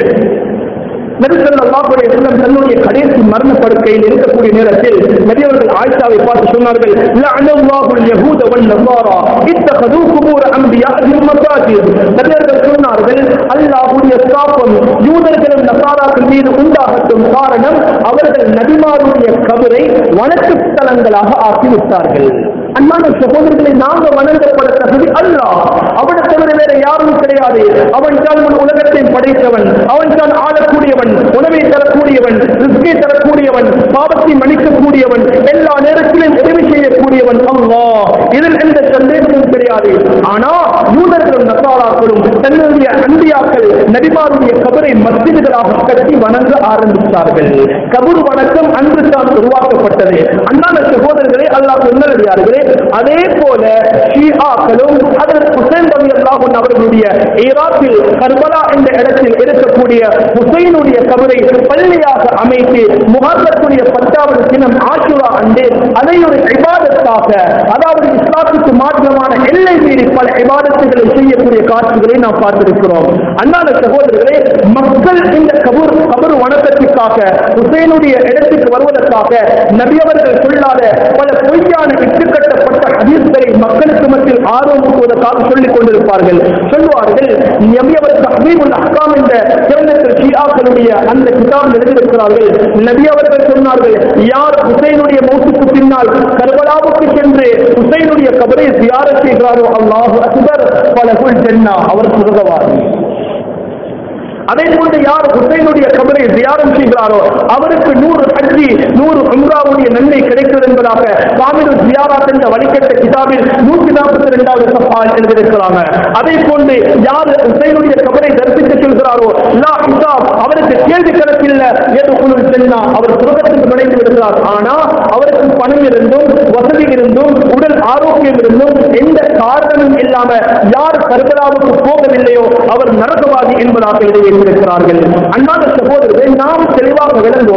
நபி ஸல்லல்லாஹு அலைஹி வஸல்லம் தன்னுடைய கடைசி மரண படுக்கையில் இருக்கக்கூடிய நேரத்தில் நபி அவர்கள் ஆயிஷாவை பார்த்து சொன்னார்கள் லஅனல்லாஹு அல்-யஹூத வன்-நஸாரா இத்தகது குபூர் அன்பியாஇஹிம் மசாஜித் நபி அவர்கள் சொன்னார்கள் அல்லாஹ்வுடைய சாபம் யூதர்களும் நசாராக்கள் மீது உண்டாகட்டும் காரணம் அவர்கள் நபிமாருடைய கபரை வணக்கு ஸ்தலங்களாக ஆக்கிவிட்டார்கள் அன்பான சகோதரர்களை நாங்க வணங்கப்பட தகுதி அல்லாஹ் அவனை தவிர வேற யாரும் கிடையாது அவன் தான் முழு உலகத்தை படைத்தவன் அவன் தான் ஆளக்கூடியவன் உணவை தரக்கூடியவன் ரிஸ்கை தரக்கூடியவன் பாவத்தை மன்னிக்கக்கூடியவன் எல்லா நேரத்திலும் உதவி செய்யக்கூடியவன் அல்லாஹ் இதில் எந்த சந்தேகமும் கிடையாது ஆனா யூதர்களும் நசாராக்களும் தன்னுடைய அன்பியாக்கள் நபிமாருடைய கபரை மஸ்ஜிதுகளாக கட்டி வணங்க ஆரம்பித்தார்கள் கபூர் வணக்கம் அன்று தான் உருவாக்கப்பட்டது அண்ணான சகோதரர்களே அல்லாஹ் நல்லடியார்களே அதே போல ஷீஆக்களும் அதற்கு ஹுசைன் ரவி அல்லாஹ் அவர்களுடைய ஈராக்கில் கர்பலா என்ற இடத்தில் இருக்கக்கூடிய ஹுசைனுடைய கபரை பள்ளியாக அமைத்து முகத்துடைய பத்தாவது தினம் ஆஷுரா அன்று அதை ஒரு இபாதத்தாக அதாவது இஸ்லாத்துக்கு மாற்றமான எல்லை மீறி பல இபாதத்துகளை செய்யக்கூடிய காட்சிகளை நாம் பார்த்திருக்கிறோம் அண்ணான சகோதரர்களே மக்கள் இந்த கபூர் கபர் வணக்கத்திற்காக ஹுசைனுடைய இடத்துக்கு வருவதற்காக நபி அவர்கள் சொல்லாத பல பொய்யான இட்டுக்கட்டப்பட்ட ஹதீஸ்களை மக்களுக்கு மத்தியில் ஆர்வமூட்டுவதற்காக சொல்லிக் கொண்டிருப்பார்கள் சொல்லுவார்கள் நபி அவர்கள் ஹபீபுல் அஹ்காம் என்ற சிறந்த ஷியாக்களுடைய அந்த கிதாபில் எழுதியிருக்கிறார்கள் நபி அவர்கள் சொன்னார்கள் யார் ஹுசைனுடைய மௌத்துக்கு பின்னால் கர்பலாவுக்கு சென்று ஹுசைனுடைய கபரை தியாரம் செய்கிறாரோ அல்லாஹு அக்பர் பலகுல் ஜென்னா அவர் சுகவாதி அதே போன்று யார் ஹுசைனுடைய கபரை தியாரம் செய்கிறாரோ அவருக்கு நூறு ஹஜ்ஜி நூறு உம்ராவுடைய நன்மை கிடைக்கிறது என்பதாக காமிரு ஜியாராத் என்ற வழிகட்ட கிதாபில் நூற்றி நாற்பத்தி ரெண்டாவது சஃபால் எழுதியிருக்கிறாங்க அதே போன்று யார் ஹுசைனுடைய கபரை தரிசிக்க செல்கிறாரோ லா ஹிசாப் அவருக்கு கேள்வி கணக்கில் ஏது குழு சென்னா அவர் சுரகத்துக்கு நுழைந்து விடுகிறார் ஆனா அவருக்கு பணம் இருந்தும் வசதி இருந்தும் உடல் ஆரோக்கியம் இருந்தும் எந்த காரணமும் இல்லாம யார் கர்பலாவுக்கு போகவில்லையோ அவர் நரகவாதி என்பதாக எழுதி வைத்திருக்கிறார்கள் அன்பான சகோதரர்கள் நாம் தெளிவாக விளங்கோடு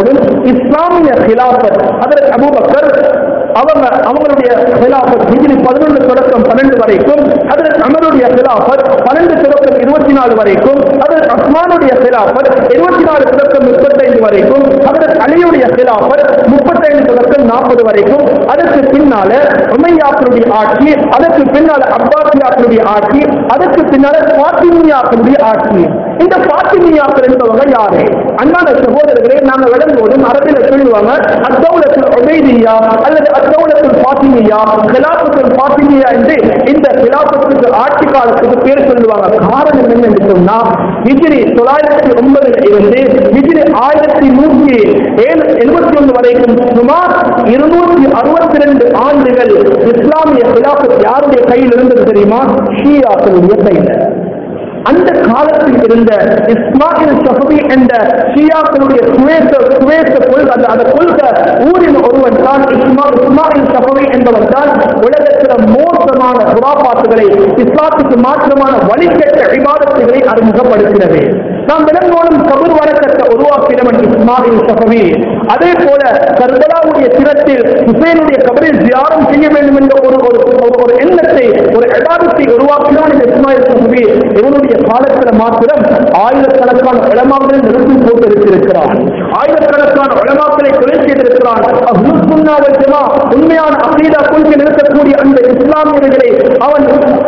இஸ்லாமிய ஹிலாபத் அதற்கு அபூபக்கர் அவங்க அவங்களுடைய ஹிலாபத் ஹிஜ்ரி பதினொன்று தொடக்கம் பன்னெண்டு வரைக்கும் அதற்கு அமருடைய ஹிலாபத் பன்னெண்டு தொடக்கம் இருபத்தி நாலு வரைக்கும் அதற்கு அஸ்மானுடைய ஹிலாபத் இருபத்தி நாலு தொடக்கம் முப்பத்தைந்து வரைக்கும் அதற்கு அலியுடைய ஹிலாபத் முப்பத்தைந்து தொடக்கம் நாற்பது வரைக்கும் அதற்கு பின்னால உமையாக்களுடைய ஆட்சி அதற்கு பின்னால அப்பாசியாக்களுடைய ஆட்சி அதற்கு பின்னால பாத்திமியாக்களுடைய ஆட்சி இந்த பாத்திமியாக்கள் என்பவங்க யாரு அண்ணாத சகோதரர்களே நாங்க விளங்குவதும் அரபில சொல்லுவாங்க அத்தௌலத்தில் உபைதியா அல்லது அத்தௌலத்தில் பாத்திமியா கிலாபத்தில் பாத்திமியா என்று இந்த கிலாபத்துக்கு ஆட்சி காலத்துக்கு பேர் சொல்லுவாங்க காரணம் என்ன என்று சொன்னா ஹிஜ்ரி தொள்ளாயிரத்தி ஒன்பதுல இருந்து ஹிஜ்ரி ஆயிரத்தி நூற்றி ஏழு எழுபத்தி ஒன்று வரைக்கும் சுமார் இருநூற்றி அறுபத்தி ரெண்டு ஆண்டுகள் இஸ்லாமிய கிலாபத் யாருடைய கையில் இருந்தது தெரியுமா ஷியாக்களுடைய கையில் அந்த காலத்தில் இருந்த இஸ்மாயில் சஃபி என்ற ஷியாக்களுடைய சுவேச சுவேச கொள்கை அந்த அந்த கொள்கை ஊரில் ஒருவன் தான் இஸ்மா இஸ்மாயில் சஃபி என்பவன் தான் உலகத்தில் மோசமான குராபாத்துகளை இஸ்லாத்துக்கு மாற்றமான வழிகட்ட விவாதத்துகளை அறிமுகப்படுத்தினது நாம் விலங்கோடும் கபர் வழக்கத்தை உருவாக்கினவன் இஸ்மாயில் சஃபி அதே போல கர்பலாவுடைய திறத்தில் ஹுசேனுடைய கபரில் தியானம் செய்ய வேண்டும் என்ற ஒரு ஒரு ஒரு- ஒரு எண்ணத்தை ஒரு எடாதத்தை உருவாக்கினான் இந்த இஸ்மாயில் சஃபி இவனுடைய காலத்தில் மாத்திரம் ஆயிரக்கணக்கான உலமாக்களை நிறுத்தி போட்டு இருக்கிறான் ஆயிரக்கணக்கான உலமாக்களை கொலை செய்திருக்கிறான் அஹ்லுஸ் சுன்னா வல் ஜமா உண்மையான அகீதா கொள்கை நிறுத்தக்கூடிய அந்த இஸ்லாமியர்களை அவன்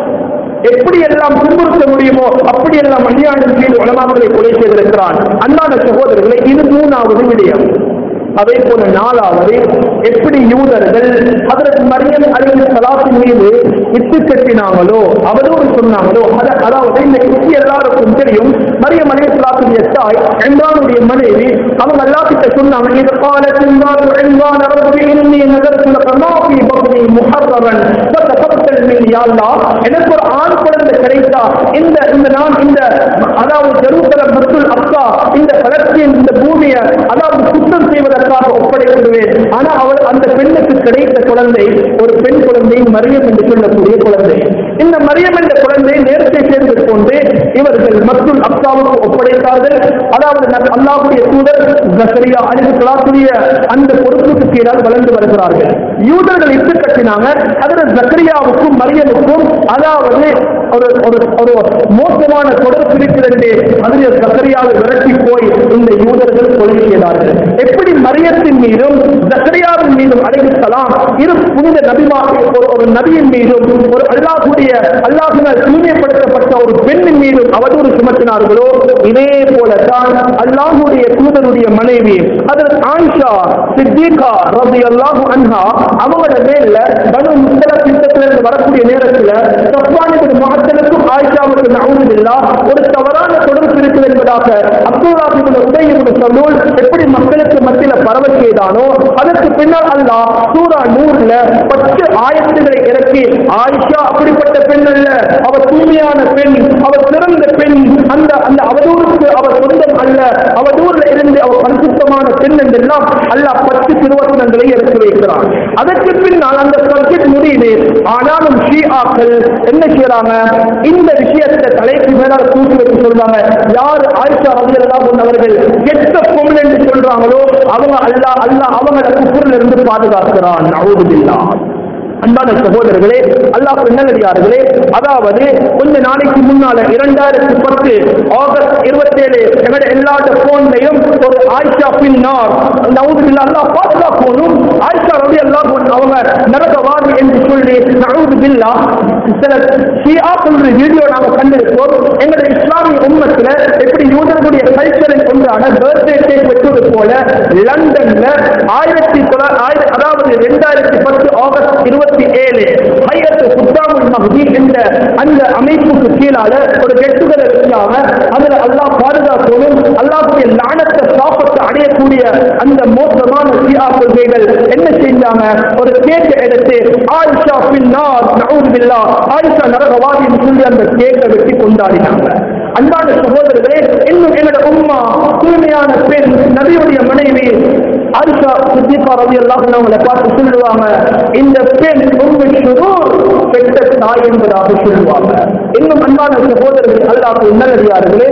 எப்படி எல்லாம் துன்புறுத்த முடியுமோ அப்படி எல்லாம் அநியாயம் செய்து உலமாக்களை கொலை செய்திருக்கிறான் அன்பான சகோதரர்களை இது மூணாவது விடயம் அதே போல நாலாவது எப்படி யூதர்கள் அதற்கு மரியம் அலின் சலாத்தின் மீது இட்டு கட்டினாங்களோ அவதூறு சொன்னாங்களோ அத- அதாவது இந்த கிறிஸ்தி எல்லாருக்கும் தெரியும் மரியம் அலி சலாத்தின் தாய் இம்ரானுடைய மனைவி அவங்க எல்லாத்திட்ட சொன்னாங்க இது قالت امرأة عمران رب إني نذرت لك ما في بطني محررا فتقبل مني يا الله எனக்கு ஒரு ஆண் குழந்தை கிடைத்தா இந்த இந்த நான் இந்த அதாவது ஜெருசலம் மத்துல் அக்கா இந்த பலஸ்தீன் இந்த பூமியை அதாவது சுத்தம் செய்வதற்காக ஒப்படைக்கிடுவேன் ஆனா அவள் அந்த பெண்ணுக்கு கிடைத்த குழந்தை ஒரு பெண் குழந்தை மரியம் என்று சொல்லக்கூடிய குழந்தை இந்த மரியம் என்ற குழந்தை நேரத்தை சேர்ந்து கொண்டு இவர்கள் மத்துல் அக்காவுக்கு ஒப்படைத்தார்கள் அதாவது நபி அல்லாஹ்வுடைய தூதர் ஜக்கரியா அலிஹு ஸலாத்துடைய அந்த பொறுப்புக்கு கீழால் வளர்ந்து வருகிறார்கள் யூதர்கள் இட்டு கட்டினாங்க அதில் ஜக்கரியாவுக்கும் மரியமுக்கும் அதாவது ஒரு ஒரு ஒரு மோசமான தொடர்பு இருக்கிறது அதில் ஜக்கரியாவை விரட்டி போய் இந்த யூதர்கள் கொலை செய்தார்கள் எப்படி மரியத்தின் மீதும் ஜக்கரியாவின் மீதும் அழைக்கலாம் இரு புனித நபிமா ஒரு ஒரு நபியின் மீதும் ஒரு அல்லாஹுடைய அல்லாஹினால் தூய்மைப்படுத்தப்பட்ட ஒரு பெண்ணின் மீதும் அவதூறு சுமத்தினார்களோ இதே போலத்தான் அல்லாஹுடைய தூதருடைய மனைவி அதில் ஆயிஷா சித்திகா ரபி அல்லாஹு அன்ஹா அவங்களோட மேல பனு முத்தல திட்டத்திலிருந்து வரக்கூடிய நேரத்துல சஃப்வானிபுடைய மகத்தலுக்கும் ஆயிஷாவுக்கு நவுதில்லா ஒரு தவறான தொடர்பு இருக்குது என்பதாக அப்துல்லாஹிபுல் உதயபுல் சலூல் எப்படி மக்களுக்கு மத்தியில பரவ செய்தானோ அதற்கு பின்னால் அல்லாஹ் சூரா நூறுல பத்து ஆயத்துகளை இறக்கி ஆயிஷா அப்படிப்பட்ட பெண் அல்ல அவர் தூய்மையான பெண் அவர் சிறந்த பெண் அந்த அந்த அவதூறுக்கு அவர் சொந்தம் அல்ல அவதூறுல இருந்து அவர் பரிசுத்தமான பெண் என்றெல்லாம் அல்லாஹ் பத்து திருவசனங்களை எடுத்து வைக்கிறான் அதற்கு பின்னால் அந்த சப்ஜெக்ட் முடியுது ஆனாலும் ஷீஆக்கள் என்ன செய்யறாங்க இந்த விஷயத்தை தலைக்கு மேலால தூக்கி வச்சு சொல்றாங்க யார் ஆயிஷா ரலியல்லாஹு அன்ஹா அவர்கள் கெட்ட பொருள் என்று சொல்றாங்களோ அவங்க அல்லாஹ் அல்லாஹ் அவங்கள குஃப்ரில் இருந்து பாதுகாக்கிறான் நவுது பில்லாஹ் அன்பான சகோதரர்களே அல்லாஹ் நல்லடியார்களே அதாவது கொஞ்ச நாளைக்கு முன்னால இரண்டாயிரத்தி பத்து ஆகஸ்ட் இருபத்தேழு எங்களுடைய எல்லா போன்லையும் ஒரு ஆயிஷா பின்னார் நவுதுபில்லா அல்லாஹ் பாதுகாக்கணும் ஆயிஷா ரவி அல்லாஹ் அவங்க நரகவாதி என்று சொல்லி நவுது பில்லா சில ஷியாக்களுடைய வீடியோ நாங்க கண்டிருப்போம் எங்களுடைய இஸ்லாமிய உம்மத்துல எப்படி யூதர்களுடைய கல்ச்சரை ஒன்றான பர்த்டே கேக் வெட்டுவது போல லண்டன்ல ஆயிரத்தி தொள்ளாயிரத்தி அதாவது ரெண்டாயிரத்தி பத்து ஆகஸ்ட் இருபத்தி ஏழு ஹையத்து சுத்தாமுல் மஹதி என்ற அந்த அமைப்புக்கு கீழால ஒரு கெட்டுகளை வச்சாங்க அதுல அல்லாஹ் பாதுகாக்கணும் அல்லாஹுடைய லானத்தை சாப்பத்தை அடையக்கூடிய அந்த மோசமான சியா கொள்கைகள் என்ன செஞ்சாங்க ஒரு கேக்கை எடுத்து ஆயிஷா பின்னார் நவுது பில்லா ஆயிஷா நரகவாதி என்று சொல்லி அந்த கேக்கை வெட்டி கொண்டாடினாங்க அன்பான சகோதரர்களே இன்னும் என்னோட உம்மா தூய்மையான பெண் நபியுடைய மனைவி ஆயிஷா சித்திகா ரவி அல்லாஹ் அவங்களை பார்த்து சொல்லுவாங்க இந்த பெண் உண்மை சுகூர் பெற்ற தாய் என்பதாக சொல்லுவாங்க இன்னும் அன்பான சகோதரர்கள் அல்லாஹ் நல்லடியார்களே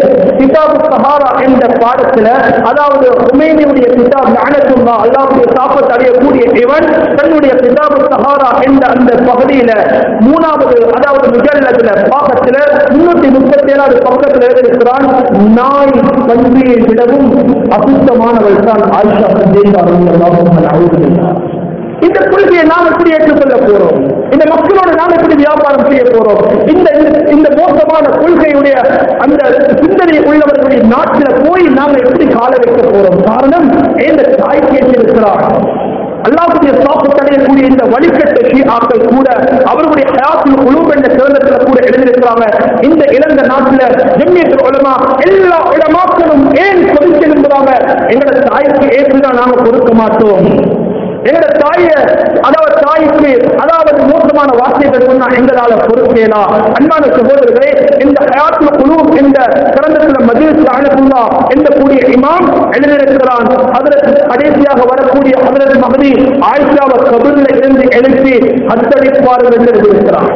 கிதாபு சஹாரா என்ற பாடத்துல அதாவது உமேனியுடைய கிதாப் ஞானத்துல்லா அல்லாவுடைய சாப்பத் அடையக்கூடிய இவன் தன்னுடைய கிதாபு சஹாரா என்ற அந்த பகுதியில மூணாவது அதாவது முஜல்லதுல பாகத்துல முன்னூத்தி முப்பத்தி ஏழாவது பக்கத்துல எழுதியிருக்கிறான் நாய் கல்வியை விடவும் அசுத்தமானவள் தான் ஆயிஷா சந்தேகம் இந்த கொள்கையை நாம் எப்படி ஏற்றுக்கொள்ள போறோம் இந்த மக்களோடு நாம் எப்படி வியாபாரம் செய்ய போறோம் இந்த இந்த- இந்த மோசமான கொள்கையுடைய அந்த சிந்தனை உள்ளவர்களுடைய நாட்டில் போய் நாங்கள் எப்படி கால வைக்க போறோம் காரணம் இந்த தாய் கேட்டிருக்கிறார் அல்லாஹுடைய சாப்பு தடையக்கூடிய இந்த வழிகட்ட ஷீஆக்கள் கூட அவர்களுடைய ஹயாத்தில் குழுப் என்ற சிறந்தத்துல கூட எழுதியிருக்கிறாங்க இந்த இலங்கை நாட்டுல ஜம்மியத்தில் உலமா எல்லா உலமாக்களும் ஏன் கொதிச்செழும்புறாங்க எங்களோட தாய்க்கு ஏற்றுதான் நாங்க கொடுக்க மாட்டோம் எங்களோட தாய அதாவது தாய்க்கு அதாவது மோசமான வார்த்தைகள் சொன்னா எங்களால பொறுப்பேனா அன்பான சகோதரர்களே இந்த ஹயாத்துல குழு இந்த கிரந்தத்துல மதீஸ் அனுப்புல்லா என்ற கூடிய இமாம் எழுதியிருக்கிறான் அதற்கு கடைசியாக வரக்கூடிய அதரது மகதி ஆயிஷாவை கபூர்ல இருந்து எழுப்பி ஹத்தடிப்பார்கள் என்று எழுதியிருக்கிறான்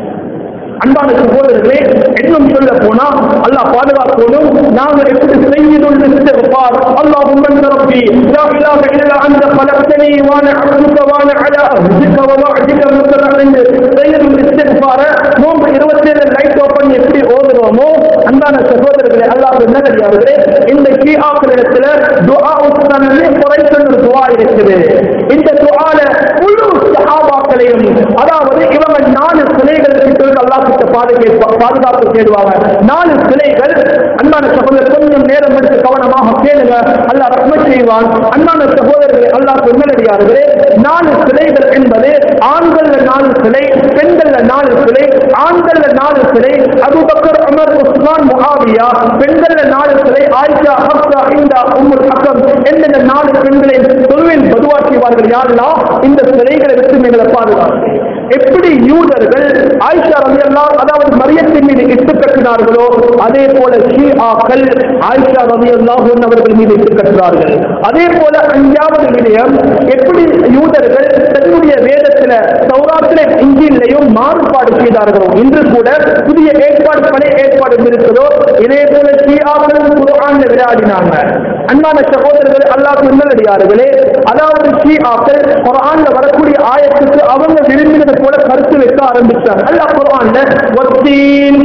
அன்பான சகோதரர்களே இன்னும் சொல்ல போனா அல்லாஹ் பாதுகாக்கணும் நாங்கள் எப்படி செய்யுதுள்ள இஸ்திக்பார் اللهم انت ربي لا اله الا انت خلقتني وانا عبدك وانا على عهدك ووعدك مستقيم செய்யுதுல் இஸ்திக்பார் நோம்பு 27 லைட் ஓபன் எப்படி ஓதுறோமோ அன்பான சகோதரர்களே அல்லாஹ் நல்லடியார்களே இந்த ஷிஆக்கள் இடத்துல துஆ உஸ்தானே குறைச்சல் ஒரு துஆ இருக்குது இந்த துஆல முழு சஹாபாக்களையும் அதாவது இவங்க நாலு சிலைகளுக்கு சொல்லி அல்லாஹ் கிட்ட பாதுகா பாதுகாப்பு தேடுவாங்க நாலு சிலைகள் அன்பான சகோதரர் கொஞ்சம் நேரம் எடுத்து கவனமாக கேளுங்க அல்லாஹ் ரஹ்மத் செய்வான் அன்பான சகோதரர்களே அல்லாஹ் சொன்னடியார்களே நாலு சிலைகள் என்பது ஆண்கள்ல நாலு சிலை பெண்கள்ல நாலு சிலை ஆண்கள்ல நாலு சிலை அபூபக்கர் உமர் உஸ்மான் முஆவியா பெண்கள்ல நாலு சிலை ஆயிஷா ஹப்சா இந்தா உம்முல் ஹக்கம் என்ற நாலு பெண்களை தொழுவில் பதுவா செய்வார்கள் யாரெல்லாம் இந்த சிலைகளை விட்டு எங்களை பாதுகாப்பு எப்படி யூதர்கள் ஆயிஷா ரலியல்லாஹு அதாவது மரியத்தின் மீது இட்டு கட்டினார்களோ அதே போல ஷீஆக்கள் ஆயிஷா ரலியல்லாஹு அவர்கள் மீது இட்டு கட்டுறார்கள் அதே போல அஞ்சாவது விடயம் எப்படி யூதர்கள் தன்னுடைய வேதத்துல சௌராத்திர இஞ்சிலையும் மாறுபாடு செய்தார்களோ இன்று கூட புதிய ஏற்பாடு பழைய ஏற்பாடு இருக்கிறதோ இதே போல ஷீஆக்களும் குர்ஆன்ல விளையாடினாங்க அன்பான சகோதரர்கள் அல்லாஹ் நல்லடியார்களே அதாவது ஷீஆக்கள் குர்ஆன்ல வரக்கூடிய ஆயத்துக்கு அவங்க விரும்பினது போல கருத்து வைக்க ஆரம்பிச்சாங்க அல்லாஹ் குர்ஆன்ல வத்தீன்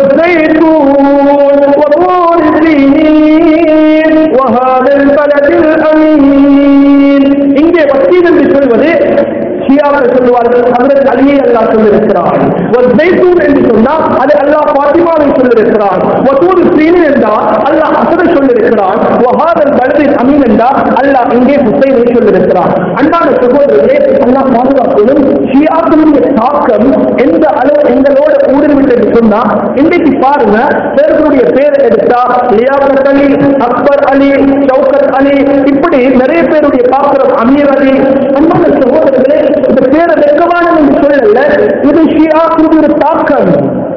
والزيتون وطور سينين وهذا البلد الأمين இங்கே வத்தீன் என்று சொல்வது ஷியாக்கள் சொல்லுவார்கள் ஹஜரத் அலியை அல்லாஹ் சொல்லியிருக்கிறான் ஒரு ஜெய்தூன் என்று சொன்னால் அது அல்லாஹ் பாத்திமாவை சொல்லியிருக்கிறான் வசூர் சீன் என்றால் அல்லாஹ் ஹசனை சொல்லியிருக்கிறான் வஹாதல் பலதின் அமீன் என்றால் அல்லாஹ் இங்கே ஹுசைனை சொல்லியிருக்கிறான் அன்பான சகோதரர்களே அல்லாஹ் பாதுகாக்கணும் ஷியாக்களுடைய தாக்கம் எந்த அளவு எங்களோட ஊடுருவிட்டு சொன்னா இன்றைக்கு பாருங்க பேர்களுடைய பேரை எடுத்தா லியாகத் அலி அக்பர் அலி ஷவுகத் அலி இப்படி நிறைய பேருடைய பாத்திரம் அமீர் அலி அன்பான சகோதரர்களே இந்த பேரை வெக்கமான என்று சொல்லல இது ஷியாக்களுடைய ஒரு தாக்கம்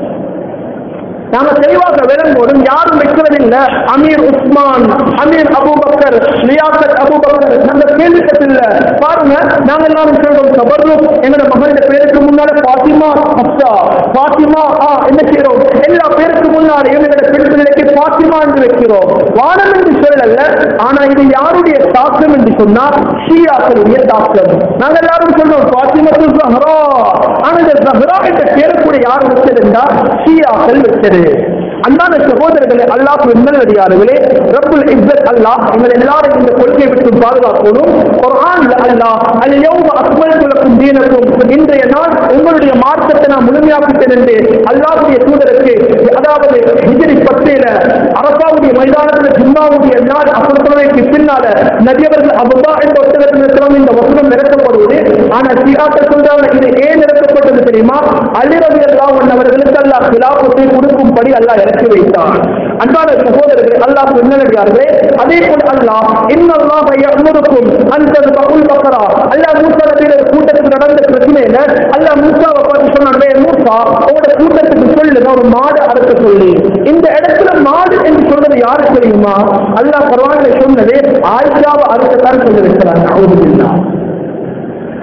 நாம தெளிவாக விளங்கோடும் யாரும் வைக்கிறதில்லை Amir Usman Amir Abu Bakr Liaquat Abu Bakr நம்ம கேள்விப்பட்டில்ல பாருங்க நாங்க எல்லாரும் சொல்றோம் கபர்ரு எங்களோட மகளுடைய பேருக்கு முன்னால பாத்திமா ஹப்சா பாத்திமா ஆ என்ன செய்யறோம் எல்லா பேருக்கு முன்னாலே எங்களோட பெண் பிள்ளைக்கு பாத்திமா என்று வைக்கிறோம் வானம் என்று சொல்லல ஆனா இது யாருடைய தாக்கம் என்று சொன்னால் ஷியாக்களுடைய தாக்கம் நாங்க எல்லாரும் சொல்றோம் பாத்திமத்து ஜஹரா ஆனா இந்த ஜஹரா என்ற பேருக்குடைய யார் வச்சதுண்டா ஷியாக்கள் வச்சது அன்பான சகோதரர்களே அல்லாஹ் நல்லடியார்களே ரப்புல் இஸ்ஸத் அல்லாஹ் எங்கள் எல்லாரும் இந்த கொள்கையை விட்டு பாதுகாக்கணும் குர்ஆன்ல அல்லாஹ் அல் யௌம அக்மல்து லக்கும் தீனக்கும் இன்றைய நாள் உங்களுடைய மார்க்கத்தை நான் முழுமையாக்கிட்டேன் என்று அல்லாஹ்வுடைய தூதருக்கு அதாவது ஹிஜ்ரி பத்தியில அரசாவுடைய மைதானத்தில் ஜும்மாவுடைய நாள் அப்புறத்துறைக்கு பின்னால நபியவர்கள் அபுதா என்ற ஒருத்தரத்தில் இருக்கிறவங்க இந்த வசனம் இறக்கப்படுவது ஆனா சியாக்கள் சொல்றாங்க இது ஏன் இறக்கப்பட்டது தெரியுமா அலிரவி அல்லாஹ் அவர்களுக்கு அல்லாஹ் கிலாபத்தை கொடுக்கும்படி அல்லாஹ் இறக்கி வைத்தான் அன்பான சகோதரர்களே அல்லாஹ் சொன்னடியார்களே அதே போல அல்லாஹ் இன்னல்லாஹ் யஅமுருக்கும் அன் ததுபுல் பக்ரா அல்லாஹ் மூசா நபியோட கூட்டத்துக்கு நடந்த பிரச்சனையில அல்லாஹ் மூசாவை பார்த்து சொன்னானே மூசா உங்களோட கூட்டத்துக்கு சொல்லுங்க ஒரு மாடு அறுக்க சொல்லி இந்த இடத்துல மாடு என்று சொல்றது யாரு தெரியுமா அல்லாஹ் பரவாயில்ல சொன்னது ஆயிஷாவை அறுக்கத்தான் சொல்லியிருக்கிறாங்க அவுதுபில்லா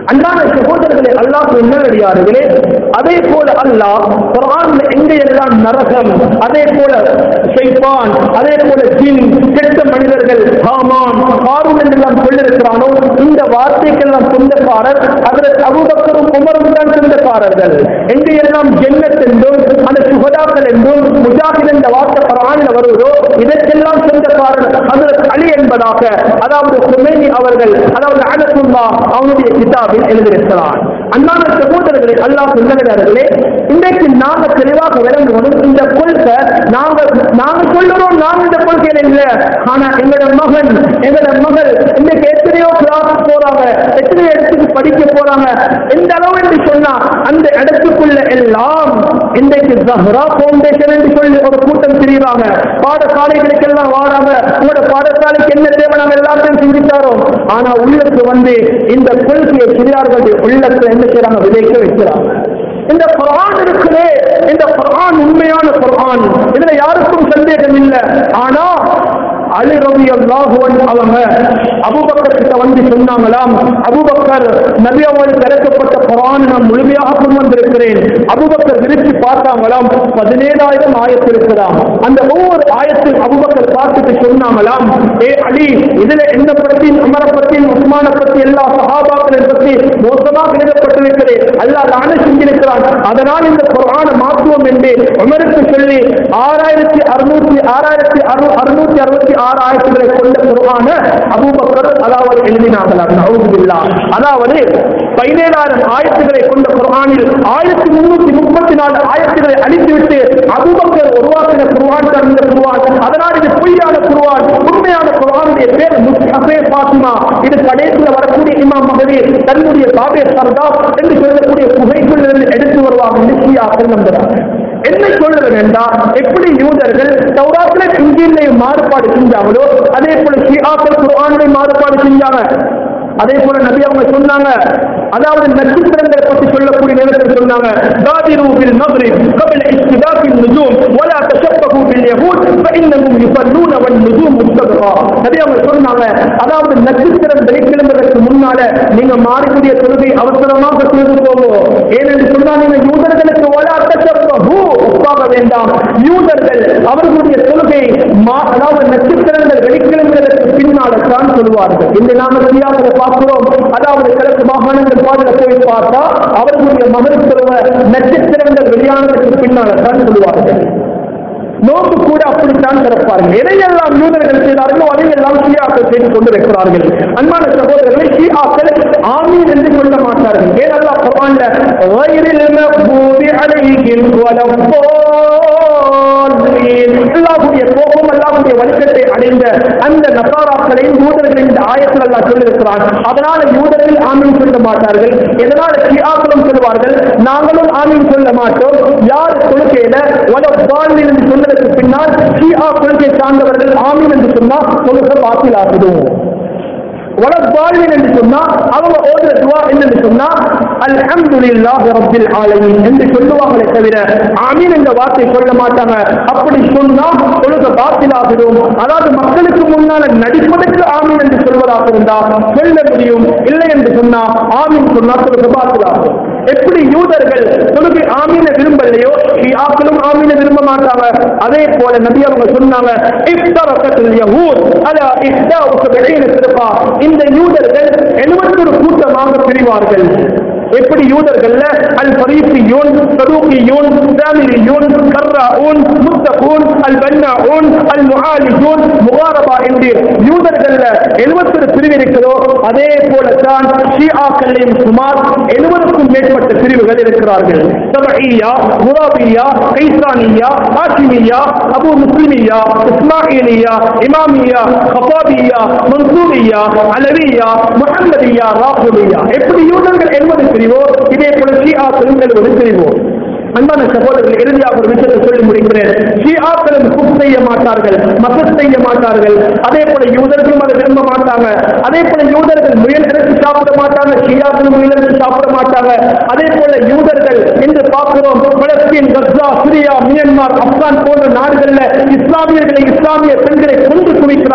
அன்றாட சகோதரர்களே அல்லாஹ் நல்லடியார்களே அதே போல அல்லாஹ் குர்ஆன்ல எங்கெல்லாம் நரகம் அதே போல ஷைத்தான் அதே போல ஜின் கெட்ட மனிதர்கள் ஹாமான் காரூன் என்றெல்லாம் சொல்லியிருக்கிறானோ இந்த வார்த்தைக்கெல்லாம் சொந்தக்காரர் அதில் அபூபக்கரும் உமரும் தான் சொந்தக்காரர்கள் எங்கெல்லாம் ஜென்னத் என்றும் அந்த சுகதாக்கள் என்றும் முஜாஹித் என்ற வார்த்தை குர்ஆனில் வருவதோ இதற்கெல்லாம் சொந்தக்காரர் அதில் அலி என்பதாக அதாவது சுமேனி அவர்கள் அதாவது அனசுல்லா அவனுடைய கிதாபில் எழுதியிருக்கிறான் அண்ணான சகோதரர்களே அல்லாஹ் சொந்தர்களே இன்றைக்கு நாங்க தெளிவாக விளங்கணும் இந்த கொள்கை நாங்க நாங்க சொல்லுறோம் நாங்க இந்த கொள்கையில இல்ல ஆனா எங்களோட மகன் எங்களோட மகள் இன்றைக்கு எத்தனையோ கிளாஸ் போறாங்க எத்தனையோ இடத்துக்கு படிக்க போறாங்க எந்த அளவு என்று சொன்னா அந்த இடத்துக்குள்ள எல்லாம் இன்றைக்கு ஜஹ்ரா பவுண்டேஷன் என்று சொல்லி ஒரு கூட்டம் தெரியுறாங்க பாடசாலைகளுக்கெல்லாம் வாராங்க உங்களோட பாடசாலைக்கு என்ன தேவை நாங்க எல்லாத்தையும் சிந்தித்தாரோம் ஆனா உள்ளுக்கு வந்து இந்த கொள்கையை சிறியார்களுடைய உள்ளத்தை என்ன செய்யறாங்க விதைக்க வைக்கிறாங்க இந்த குர்ஆன் இருக்குதே இந்த குர்ஆன் உண்மையான குர்ஆன் இதுல யாருக்கும் சந்தேகம் இல்லை ஆனா அலி ரவி அல்லாஹுவன் அவங்க அபுபக்கர் கிட்ட வந்து சொன்னாங்களாம் அபுபக்கர் நபி அவர்களுக்கு இறக்கப்பட்ட குரான் நான் முழுமையாக கொண்டு வந்திருக்கிறேன் அபுபக்கர் விரிச்சு பார்த்தாங்களாம் பதினேழாயிரம் ஆயத்து இருக்கிறாம் அந்த ஒவ்வொரு ஆயத்தில் அபுபக்கர் பார்த்துட்டு சொன்னாங்களாம் ஏ அலி இதுல என்ன பத்தி உமரை பத்தி உஸ்மான பத்தி எல்லா சஹாபாக்களை பத்தி மோசமாக எழுதப்பட்டிருக்கிறேன் அல்லாஹ் தானே செஞ்சிருக்கிறான் அதனால் இந்த குரான மாற்றுவோம் என்று உமருக்கு சொல்லி ஆறாயிரத்தி அறுநூத்தி ஆறாயிரத்தி அறு அறுநூத்தி அறுபத்தி ஆறு ஆயிரத்துகளை கொண்ட குரான அபூபக்கர் அதாவது எழுதினார்களாம் நவுதுபில்லா அதாவது பதினேழாயிரம் ஆயிரத்துகளை கொண்ட குரானில் ஆயிரத்தி முன்னூத்தி முப்பத்தி நாலு ஆயிரத்துகளை அழித்துவிட்டு அபூபக்கர் உருவாக்கின குருவான் தான் இந்த குருவான் அதனால் இது பொய்யான குருவான் உண்மையான குருவானுடைய பேர் முஸ்தபே பாத்திமா இது கடைசியில் வரக்கூடிய இமாம் மகதி தன்னுடைய பாபே சர்தா என்று சொல்லக்கூடிய புகைக்குள்ளிருந்து எடுத்து வருவாங்க நிச்சயாக்கள் நம்புகிறாங்க என்ன சொல்றது என்றால் எப்படி யூதர்கள் தௌராத்திலே இஞ்சிலையும் மாறுபாடு செஞ்சாங்களோ அதே போல ஷியாக்கள் குர்ஆனிலையும் மாறுபாடு செஞ்சாங்க அதே போல நபி அவங்க சொன்னாங்க அதாவது நட்சத்திரங்களை பற்றி சொல்லக்கூடிய நேரத்தில் சொன்னாங்க தாதிரு பில் மக்ரிப் قبل اشتباك النجوم ولا تشبهوا باليهود فانهم يصلون والنجوم مستبقى நபி அவங்க சொன்னாங்க அதாவது நட்சத்திரம் வெளிக்கிளம்புவதற்கு முன்னால நீங்க மாறக்கூடிய தொழுகை அவசரமாக செய்து போவோம் ஏனென்று சொன்னால் நீங்க யூதர்களுக்கு ولا تشبهوا ஒப்பாக வேண்டாம் யூதர்கள் அவர்களுடைய தொழுகை மா- அதாவது நட்சத்திரங்கள் வெளிக்கிளம்புவதற்கு பின்னால தான் சொல்வார்கள் இந்த நாம சரியாக பார்க்கிறோம் அதாவது கிழக்கு மாகாணங்கள் பாடல போய் பார்த்தா அவர்களுடைய மகள் சொல்வ நட்சத்திரங்கள் வெளியானதற்கு பின்னால தான் சொல்வார்கள் நோக்கு கூட அப்படித்தான் திறப்பார்கள் எதையெல்லாம் யூதர்கள் செய்தார்களோ அதையெல்லாம் ஷியாக்கள் செய்து கொண்டிருக்கிறார்கள் அன்பான சகோதரர்களை ஷியாக்கள் ஆமீன் என்று சொல்ல மாட்டார்கள் ஏனெல்லாம் குர்ஆன்ல غَيْرِ الْمَغْضُوبِ عَلَيْهِمْ وَلَا الضَّالِّينَ அல்லாஹ்வுடைய கோபம் அல்லாஹ்வுடைய வழக்கத்தை அடைந்த அந்த நசாராக்களையும் யூதர்களின் இந்த ஆயத்தில் அல்லாஹ் சொல்லியிருக்கிறான் அதனால யூதர்கள் ஆமீன் சொல்ல மாட்டார்கள் எதனால ஷியாக்களும் சொல்வார்கள் நாங்களும் ஆமீன் சொல்ல மாட்டோம் யார் கொள்கையில வல பாலில் என்று சொன்னதற்கு பின்னால் ஷியா கொள்கை சார்ந்தவர்கள் ஆமீன் என்று சொன்னா கொள்கை பாத்திலாகுதும் வளர்பாழ்வின் என்று சொன்னா அவங்க ஓதுற துவா என்னன்னு சொன்னா அல்ஹம்துலில்லாஹி ரப்பில் ஆலமீன் என்று சொல்லுவாங்களே தவிர ஆமீன் என்ற வார்த்தை சொல்ல மாட்டாங்க அப்படி சொன்னா தொழுக பாத்திலாகிடும் அதாவது மக்களுக்கு முன்னால நடிப்பதற்கு ஆமீன் என்று சொல்வதாக இருந்தா சொல்ல முடியும் இல்லை என்று சொன்னா ஆமீன் சொன்னா தொழுக பாத்திலாகும் எப்படி யூதர்கள் தொழுகை ஆமீன விரும்பலையோ ஷியாக்களும் ஆமீன விரும்ப மாட்டாங்க அதே போல நபி அவங்க சொன்னாங்க இஃப்தரகத்துல் யஹூத் அலா இஹ்தா வஸபீன ஃபிர்கா இந்த யூதர்கள் 71 கூட்டமாக பிரிவார்கள் எப்படி யூதர்கள்ல அல் ஃபரீசியூன் சதூகியூன் சாமிரியூன் கர்ராஊன் முத்தகூன் அல் பன்னாஊன் அல் முஆலிஜூன் முகாரபா என்று யூதர்கள்ல 71 பிரிவு இருக்கிறதோ அதே போலத்தான் ஷியாக்கள்லையும் சுமார் 70க்கும் மேற்பட்ட பிரிவுகள் இருக்கிறார்கள் சபஈயா முராபியா கைசானியா ஹாஷிமியா அபு முஸ்லிமியா இஸ்மாயிலியா இமாமியா கபாபியா மன்சூரியா அலவியா முஹம்மதியா ராஃபுலியா எப்படி யூதர்கள் என்பது பிரிவோ இதே போல ஷியாக்களும் எழுவது பிரிவோ அன்பான சகோதரர்கள் இறுதியாக ஒரு விஷயத்தை சொல்லி முடிக்கிறேன் ஷியாக்களும் குப் செய்ய மாட்டார்கள் மசத் செய்ய மாட்டார்கள் அதே போல யூதர்களும் அதை விரும்ப மாட்டாங்க அதே போல யூதர்கள் முயல் இறைச்சி சாப்பிட மாட்டாங்க ஷியாக்களும் முயல் இறைச்சி சாப்பிட மாட்டாங்க அதே போல யூதர்கள் என்று பார்க்கிறோம் Palestine Gaza Syria Myanmar Afghan போன்ற நாடுகள்ல இஸ்லாமியர்களை இஸ்லாமிய பெண்களை கொண்டு குவிக்கிறாங்க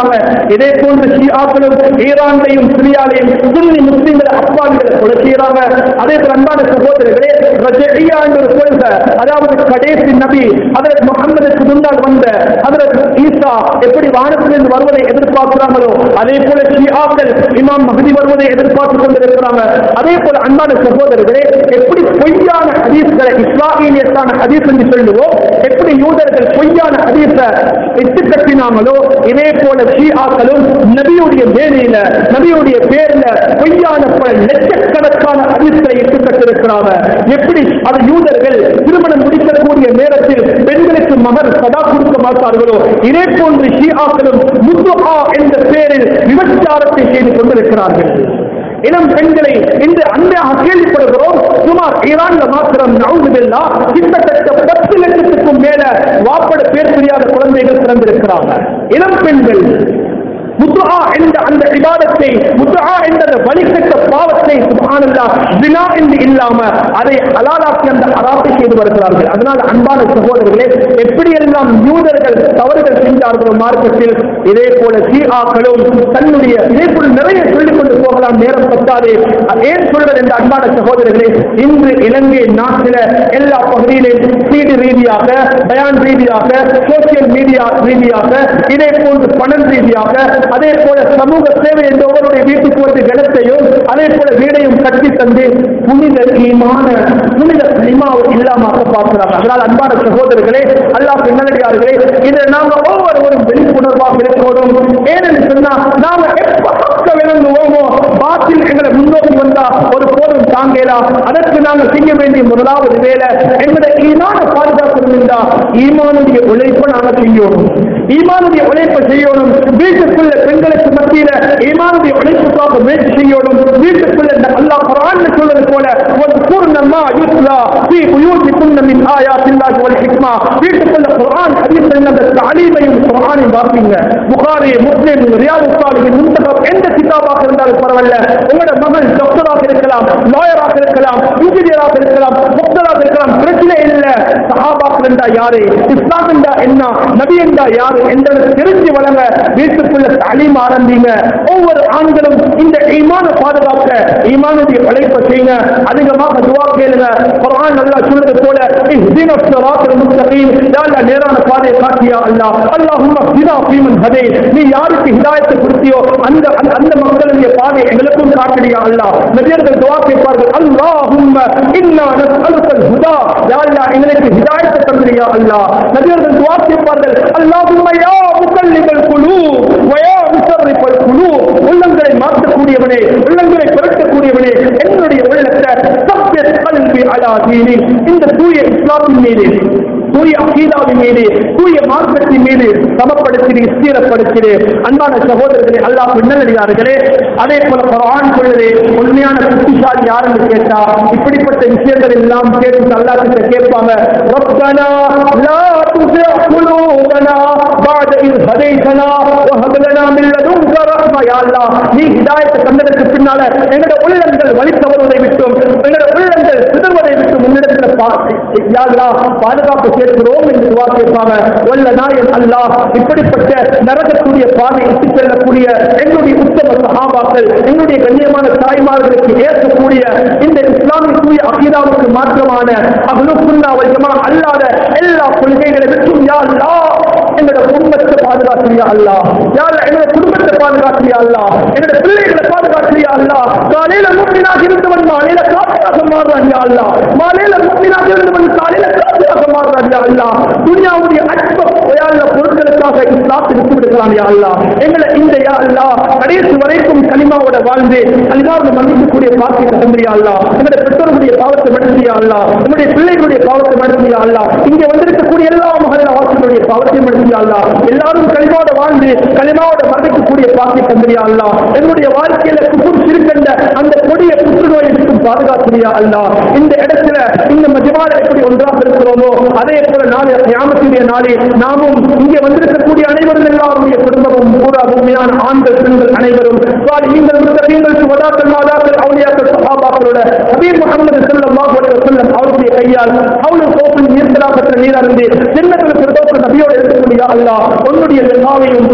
இதே போன்று ஷியாக்களும் ஈரான்லையும் சிரியாலையும் சுன்னி முஸ்லிம்களை அப்பாவிகளை கொலை செய்யறாங்க அதே போல அன்பான சகோதரர்களே ரஜியா என்ற ஒரு கொள்கை அதாவது கடைசி நபி அதற்கு முகமதுக்கு முன்னால் வந்த அதற்கு ஈசா எப்படி வானத்திலிருந்து வருவதை எதிர்பார்க்கிறாங்களோ அதே போல ஷியாக்கள் இமாம் மகதி வருவதை எதிர்பார்த்து கொண்டிருக்கிறாங்க அதே போல அன்பான சகோதரர்களே எப்படி பொய்யான ஹதீஸ்களை இஸ்லாமியத்தான ஹதீஸ் என்று சொல்லுவோம் எப்படி யூதர்கள் பொய்யான ஹதீஸை எட்டு கட்டினாங்களோ இதே போல ஷியாக்களும் நபியுடைய வேலையில நபியுடைய பேர்ல பொய்யான பல லட்சக்கணக்கான ஹதீஸ்களை இட்டு கட்டிருக்கிறாங்க எப்படி அது யூதர்கள் திருமணம் முடிக்கக்கூடிய நேரத்தில் பெண்களுக்கு மகர் சதா கொடுக்க மாட்டார்களோ இதே போன்று ஷியாக்களும் முத்துஹா என்ற பெயரில் விபச்சாரத்தை செய்து கொண்டிருக்கிறார்கள் இளம் பெண்களை இன்று அன்றையாக கேள்விப்படுகிறோம் சுமார் ஈரான்ல மாத்திரம் நவுதுபில்லா கிட்டத்தட்ட பத்து லட்சத்துக்கும் மேல வாப்பட பேர் தெரியாத குழந்தைகள் பிறந்திருக்கிறாங்க இளம் பெண்கள் முத்துஆ என்ற அந்த இபாதத்தை முத்துஆ என்ற அந்த வழிகட்ட பாவத்தை சுப்ஹானல்லாஹ் ஜினா என்று இல்லாம அதை ஹலாலாக்கி அந்த ஹராத்தை செய்து வருகிறார்கள் அதனால் அன்பான சகோதரர்களே எப்படியெல்லாம் யூதர்கள் தவறுகள் செஞ்சார்களோ மார்க்கத்தில் இதே போல சீஆக்களும் தன்னுடைய இதே போல நிறைய சொல்லிக் கொண்டு போகலாம் நேரம் பத்தாது ஏன் சொல்வது என்ற அன்பான சகோதரர்களே இன்று இலங்கை நாட்டில எல்லா பகுதியிலும் சீடு ரீதியாக பயான் ரீதியாக சோசியல் மீடியா ரீதியாக இதே போன்று பணம் ரீதியாக அதே போல சமூக சேவை என்ற ஒவ்வொருடைய வீட்டுக்கு வந்து ஜனத்தையும் அதே போல வீடையும் கட்டி தந்து புனித ஈமான புனித களிமாவை இல்லாம பார்க்கிறாங்க அதனால் அன்பான சகோதரர்களே அல்லாஹ் நல்லடியார்களே இதை நாங்க ஒவ்வொருவரும் விழிப்புணர்வாக இருக்கணும் ஏனென்று சொன்னா நாம எப்ப பக்க விளங்குவோமோ பாத்தில் எங்களை முன்னோக்கி வந்தா ஒரு போதும் தாங்கலாம் அதற்கு நாங்கள் செய்ய வேண்டிய முதலாவது வேலை எங்களுடைய ஈமான பாதுகாக்கணும் என்றா ஈமானுடைய உழைப்பை நாங்கள் செய்யணும் ஈமானுடைய உழைப்பை செய்யணும் வீட்டுக்குள்ள பெண்களுக்கு மத்தியில ஈமானுடைய உழைப்புக்காக முயற்சி செய்யணும் வீட்டுக்குள்ள இந்த அல்லாஹ் குரான் சொல்றது போல ஒரு பூர்ணமா யுத்லா ஃபீ புயூதிக்குன்ன மின் ஆயாத்தில்லாஹி வல் ஹிக்மா வீட்டுக்குள்ள குர்ஆன் ஹதீஸ் அந்த தாலீமையும் குர்ஆனையும் வாசிங்க புகாரி முஸ்லிம் ரியாது சாலிஹின் முன்தகப் எந்த கிதாபாக இருந்தாலும் பரவாயில்ல உங்களோட மகன் டாக்டராக இருக்கலாம் லாயராக இருக்கலாம் இன்ஜினியராக இருக்கலாம் டாக்டராக இருக்கலாம் பிரச்சனை இல்ல சஹாபாக்கள் என்றா யாரு இஸ்லாம் என்றா என்ன நபி என்றா யாரு என்றதை தெரிஞ்சு வழங்க வீட்டுக்குள்ள தாலீம் ஆரம்பிங்க ஒவ்வொரு ஆண்களும் இந்த ஈமான பாதுகாக்க ஈமானுடைய உழைப்பை செய்யுங்க அதிகமாக துவா கேளுங்க குர்ஆன் நல்லா சொல்றது போல இஹ்தின ஸிராத்தல் முஸ்தகீம் யா அல்லாஹ் நேரான பாதையை காட்டியா அல்லாஹ் அல்லாஹும்ம ஹிதா ஃபீமன் ஹதை நீ யாருக்கு ஹிதாயத்தை கொடுத்தியோ அந்த அந்த- அந்த மக்களுடைய பாதை எங்களுக்கும் காட்டியா அல்லாஹ் நபியர்கள் துவா கேட்பார்கள் அல்லாஹும்ம இன்னா நஸ்அலுக்கல் ஹுதா யா அல்லாஹ் எங்களுக்கு ஹிதாயத்தை தந்திரியா அல்லாஹ் நபியர்கள் துவா கேட்பார்கள் அல்லாஹும்ம யா முகல்லிபல் குலூப் வயா முஸர்ரிஃபல் குலூப் உள்ளங்களை மாற்றக்கூடியவனே உள்ளங்களை புரட்டக்கூடியவனே என்னுடைய உள்ளத்தை சப்யத் கல்வி அலா தீனி இந்த தூய இஸ்லாத்தின் மீது தூய அகீதாவின் மீது தூய மார்க்கத்தின் மீது சமப்படுத்தி ஸ்தீரப்படுத்தி அன்பான சகோதரர்களே அல்லாஹ் நல்லடியார்களே அதே போல குர்ஆன் சொல்லுது உண்மையான புத்திசாலி யாருன்னு கேட்டா இப்படிப்பட்ட விஷயங்கள் எல்லாம் கேட்டு அல்லாஹ் கிட்ட கேட்பாங்க ரப்பனா லா துஸிஅ குலூபனா بعد إذ هديتنا وهب لنا من لدنك رحمة يا الله நீ ஹிதாயத்தை தந்ததற்கு பின்னால எங்களுடைய உள்ளங்கள் வழி தவறுவதை விட்டும் எங்களுடைய உள்ளங்கள் சிதறுவதை விட்டும் முன்னிடத்தில் யா அல்லாஹ் பாதுகாப்பு கேட்கிறோம் என்று துவா கேட்பாங்க வல்ல நாயன் அல்லாஹ் இப்படிப்பட்ட நரகக்கூடிய பாதை இட்டு செல்லக்கூடிய எங்களுடைய உத்தம சஹாபாக்கள் எங்களுடைய கண்ணியமான தாய்மார்களுக்கு ஏற்கக்கூடிய இந்த இஸ்லாமிய தூய அகீதாவுக்கு மாற்றமான அகலுக்குல்லா வல்ஜமா அல்லாத எல்லா கொள்கைகளை விட்டும் யா அல்லாஹ் எங்களோட குடும்பத்தை பாதுகாக்கிறியா அல்லா யார் எங்களோட குடும்பத்தை பாதுகாக்கிறியா அல்லா எங்களோட பிள்ளைகளை பாதுகாக்கிறியா அல்லா காலையில முக்தினாக இருந்தவன் மாலையில காப்பியாக மாறுறான் யா அல்லா மாலையில முக்தினாக இருந்தவன் காலையில காப்பியாக மாறுறான் யா அல்லா துனியாவுடைய அற்ப பொயால பொருட்களுக்காக இஸ்லாத்தை விட்டு விடுகிறான் யா அல்லா எங்களை இந்த யா அல்லா கடைசி வரைக்கும் கனிமாவோட வாழ்ந்து அல்லாத மன்னிக்கக்கூடிய பாக்கியத்தை தந்திரியா அல்லா எங்களுடைய பெற்றோர்களுடைய பாவத்தை மன்னிச்சியா அல்லா நம்முடைய பிள்ளைகளுடைய பாவத்தை மன்னிச்சியா அல்லா இங்க வந்திருக்கக்கூடிய எல்லா மகள வாசிகளுடைய பாவத்தை மன்னிச்சியா அல்லா எல்லாரும் களிமாவோட வாழ்ந்து களிமாவோட மன்னிக்கக்கூடிய பாக்கிய தந்திரியா அல்லா என்னுடைய வாழ்க்கையில குப்புர் சிறுக்கண்ட அந்த கொடிய புற்றுநோயை விட்டு பாதுகாக்கிறியா அல்லா இந்த இடத்துல இந்த மஜமால எப்படி ஒன்றாக இருக்கிறோமோ அதே போல நாளை கியாமத்துடைய நாளில் நாமும் இங்கே வந்திருக்கக்கூடிய அனைவரும் எல்லாருடைய குடும்பமும் பூரா உண்மையான ஆண்கள் பெண்கள் அனைவரும் நீங்கள் முத்தகீங்கள் சுவதாக்கள் மாதாக்கள் அவுளியாக்கள் சஹாபாக்களோட ஹபீப் முகமது ஸல்லல்லாஹு அலைஹி வஸல்லம் அவருடைய கையால் அவ்வளவு கோப்பில் நீர்த்தலாகற்ற நீரறிந்து ஜன்னத்தில் பிரதோஷ நபியோடு இருக்கக்கூடிய அல்லாஹ் உன்னுடைய லிகாவையும் உன்னுடைய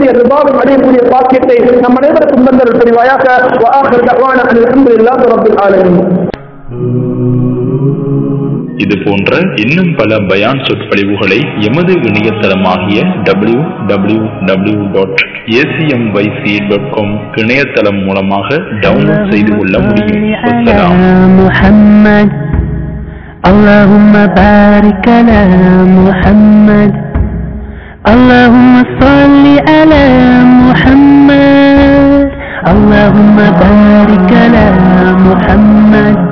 உன்னுடைய ரிபாவை அடையக்கூடிய பாக்கியத்தை நம் அனைவருக்கும் தந்தல் புரிவாயாக وآخر دعوانا أن الحمد لله رب العالمين இது போன்ற இன்னும் பல பயான் சொற்பொழிவுகளை எமது இணையதளமாகிய W W W dot ACMYC dot com இணையதளம் மூலமாக டவுன்லோட் செய்து கொள்ள முடியும் அஸ்ஸலாம். محمد اللهم بارك على محمد اللهم صل على محمد اللهم بارك على محمد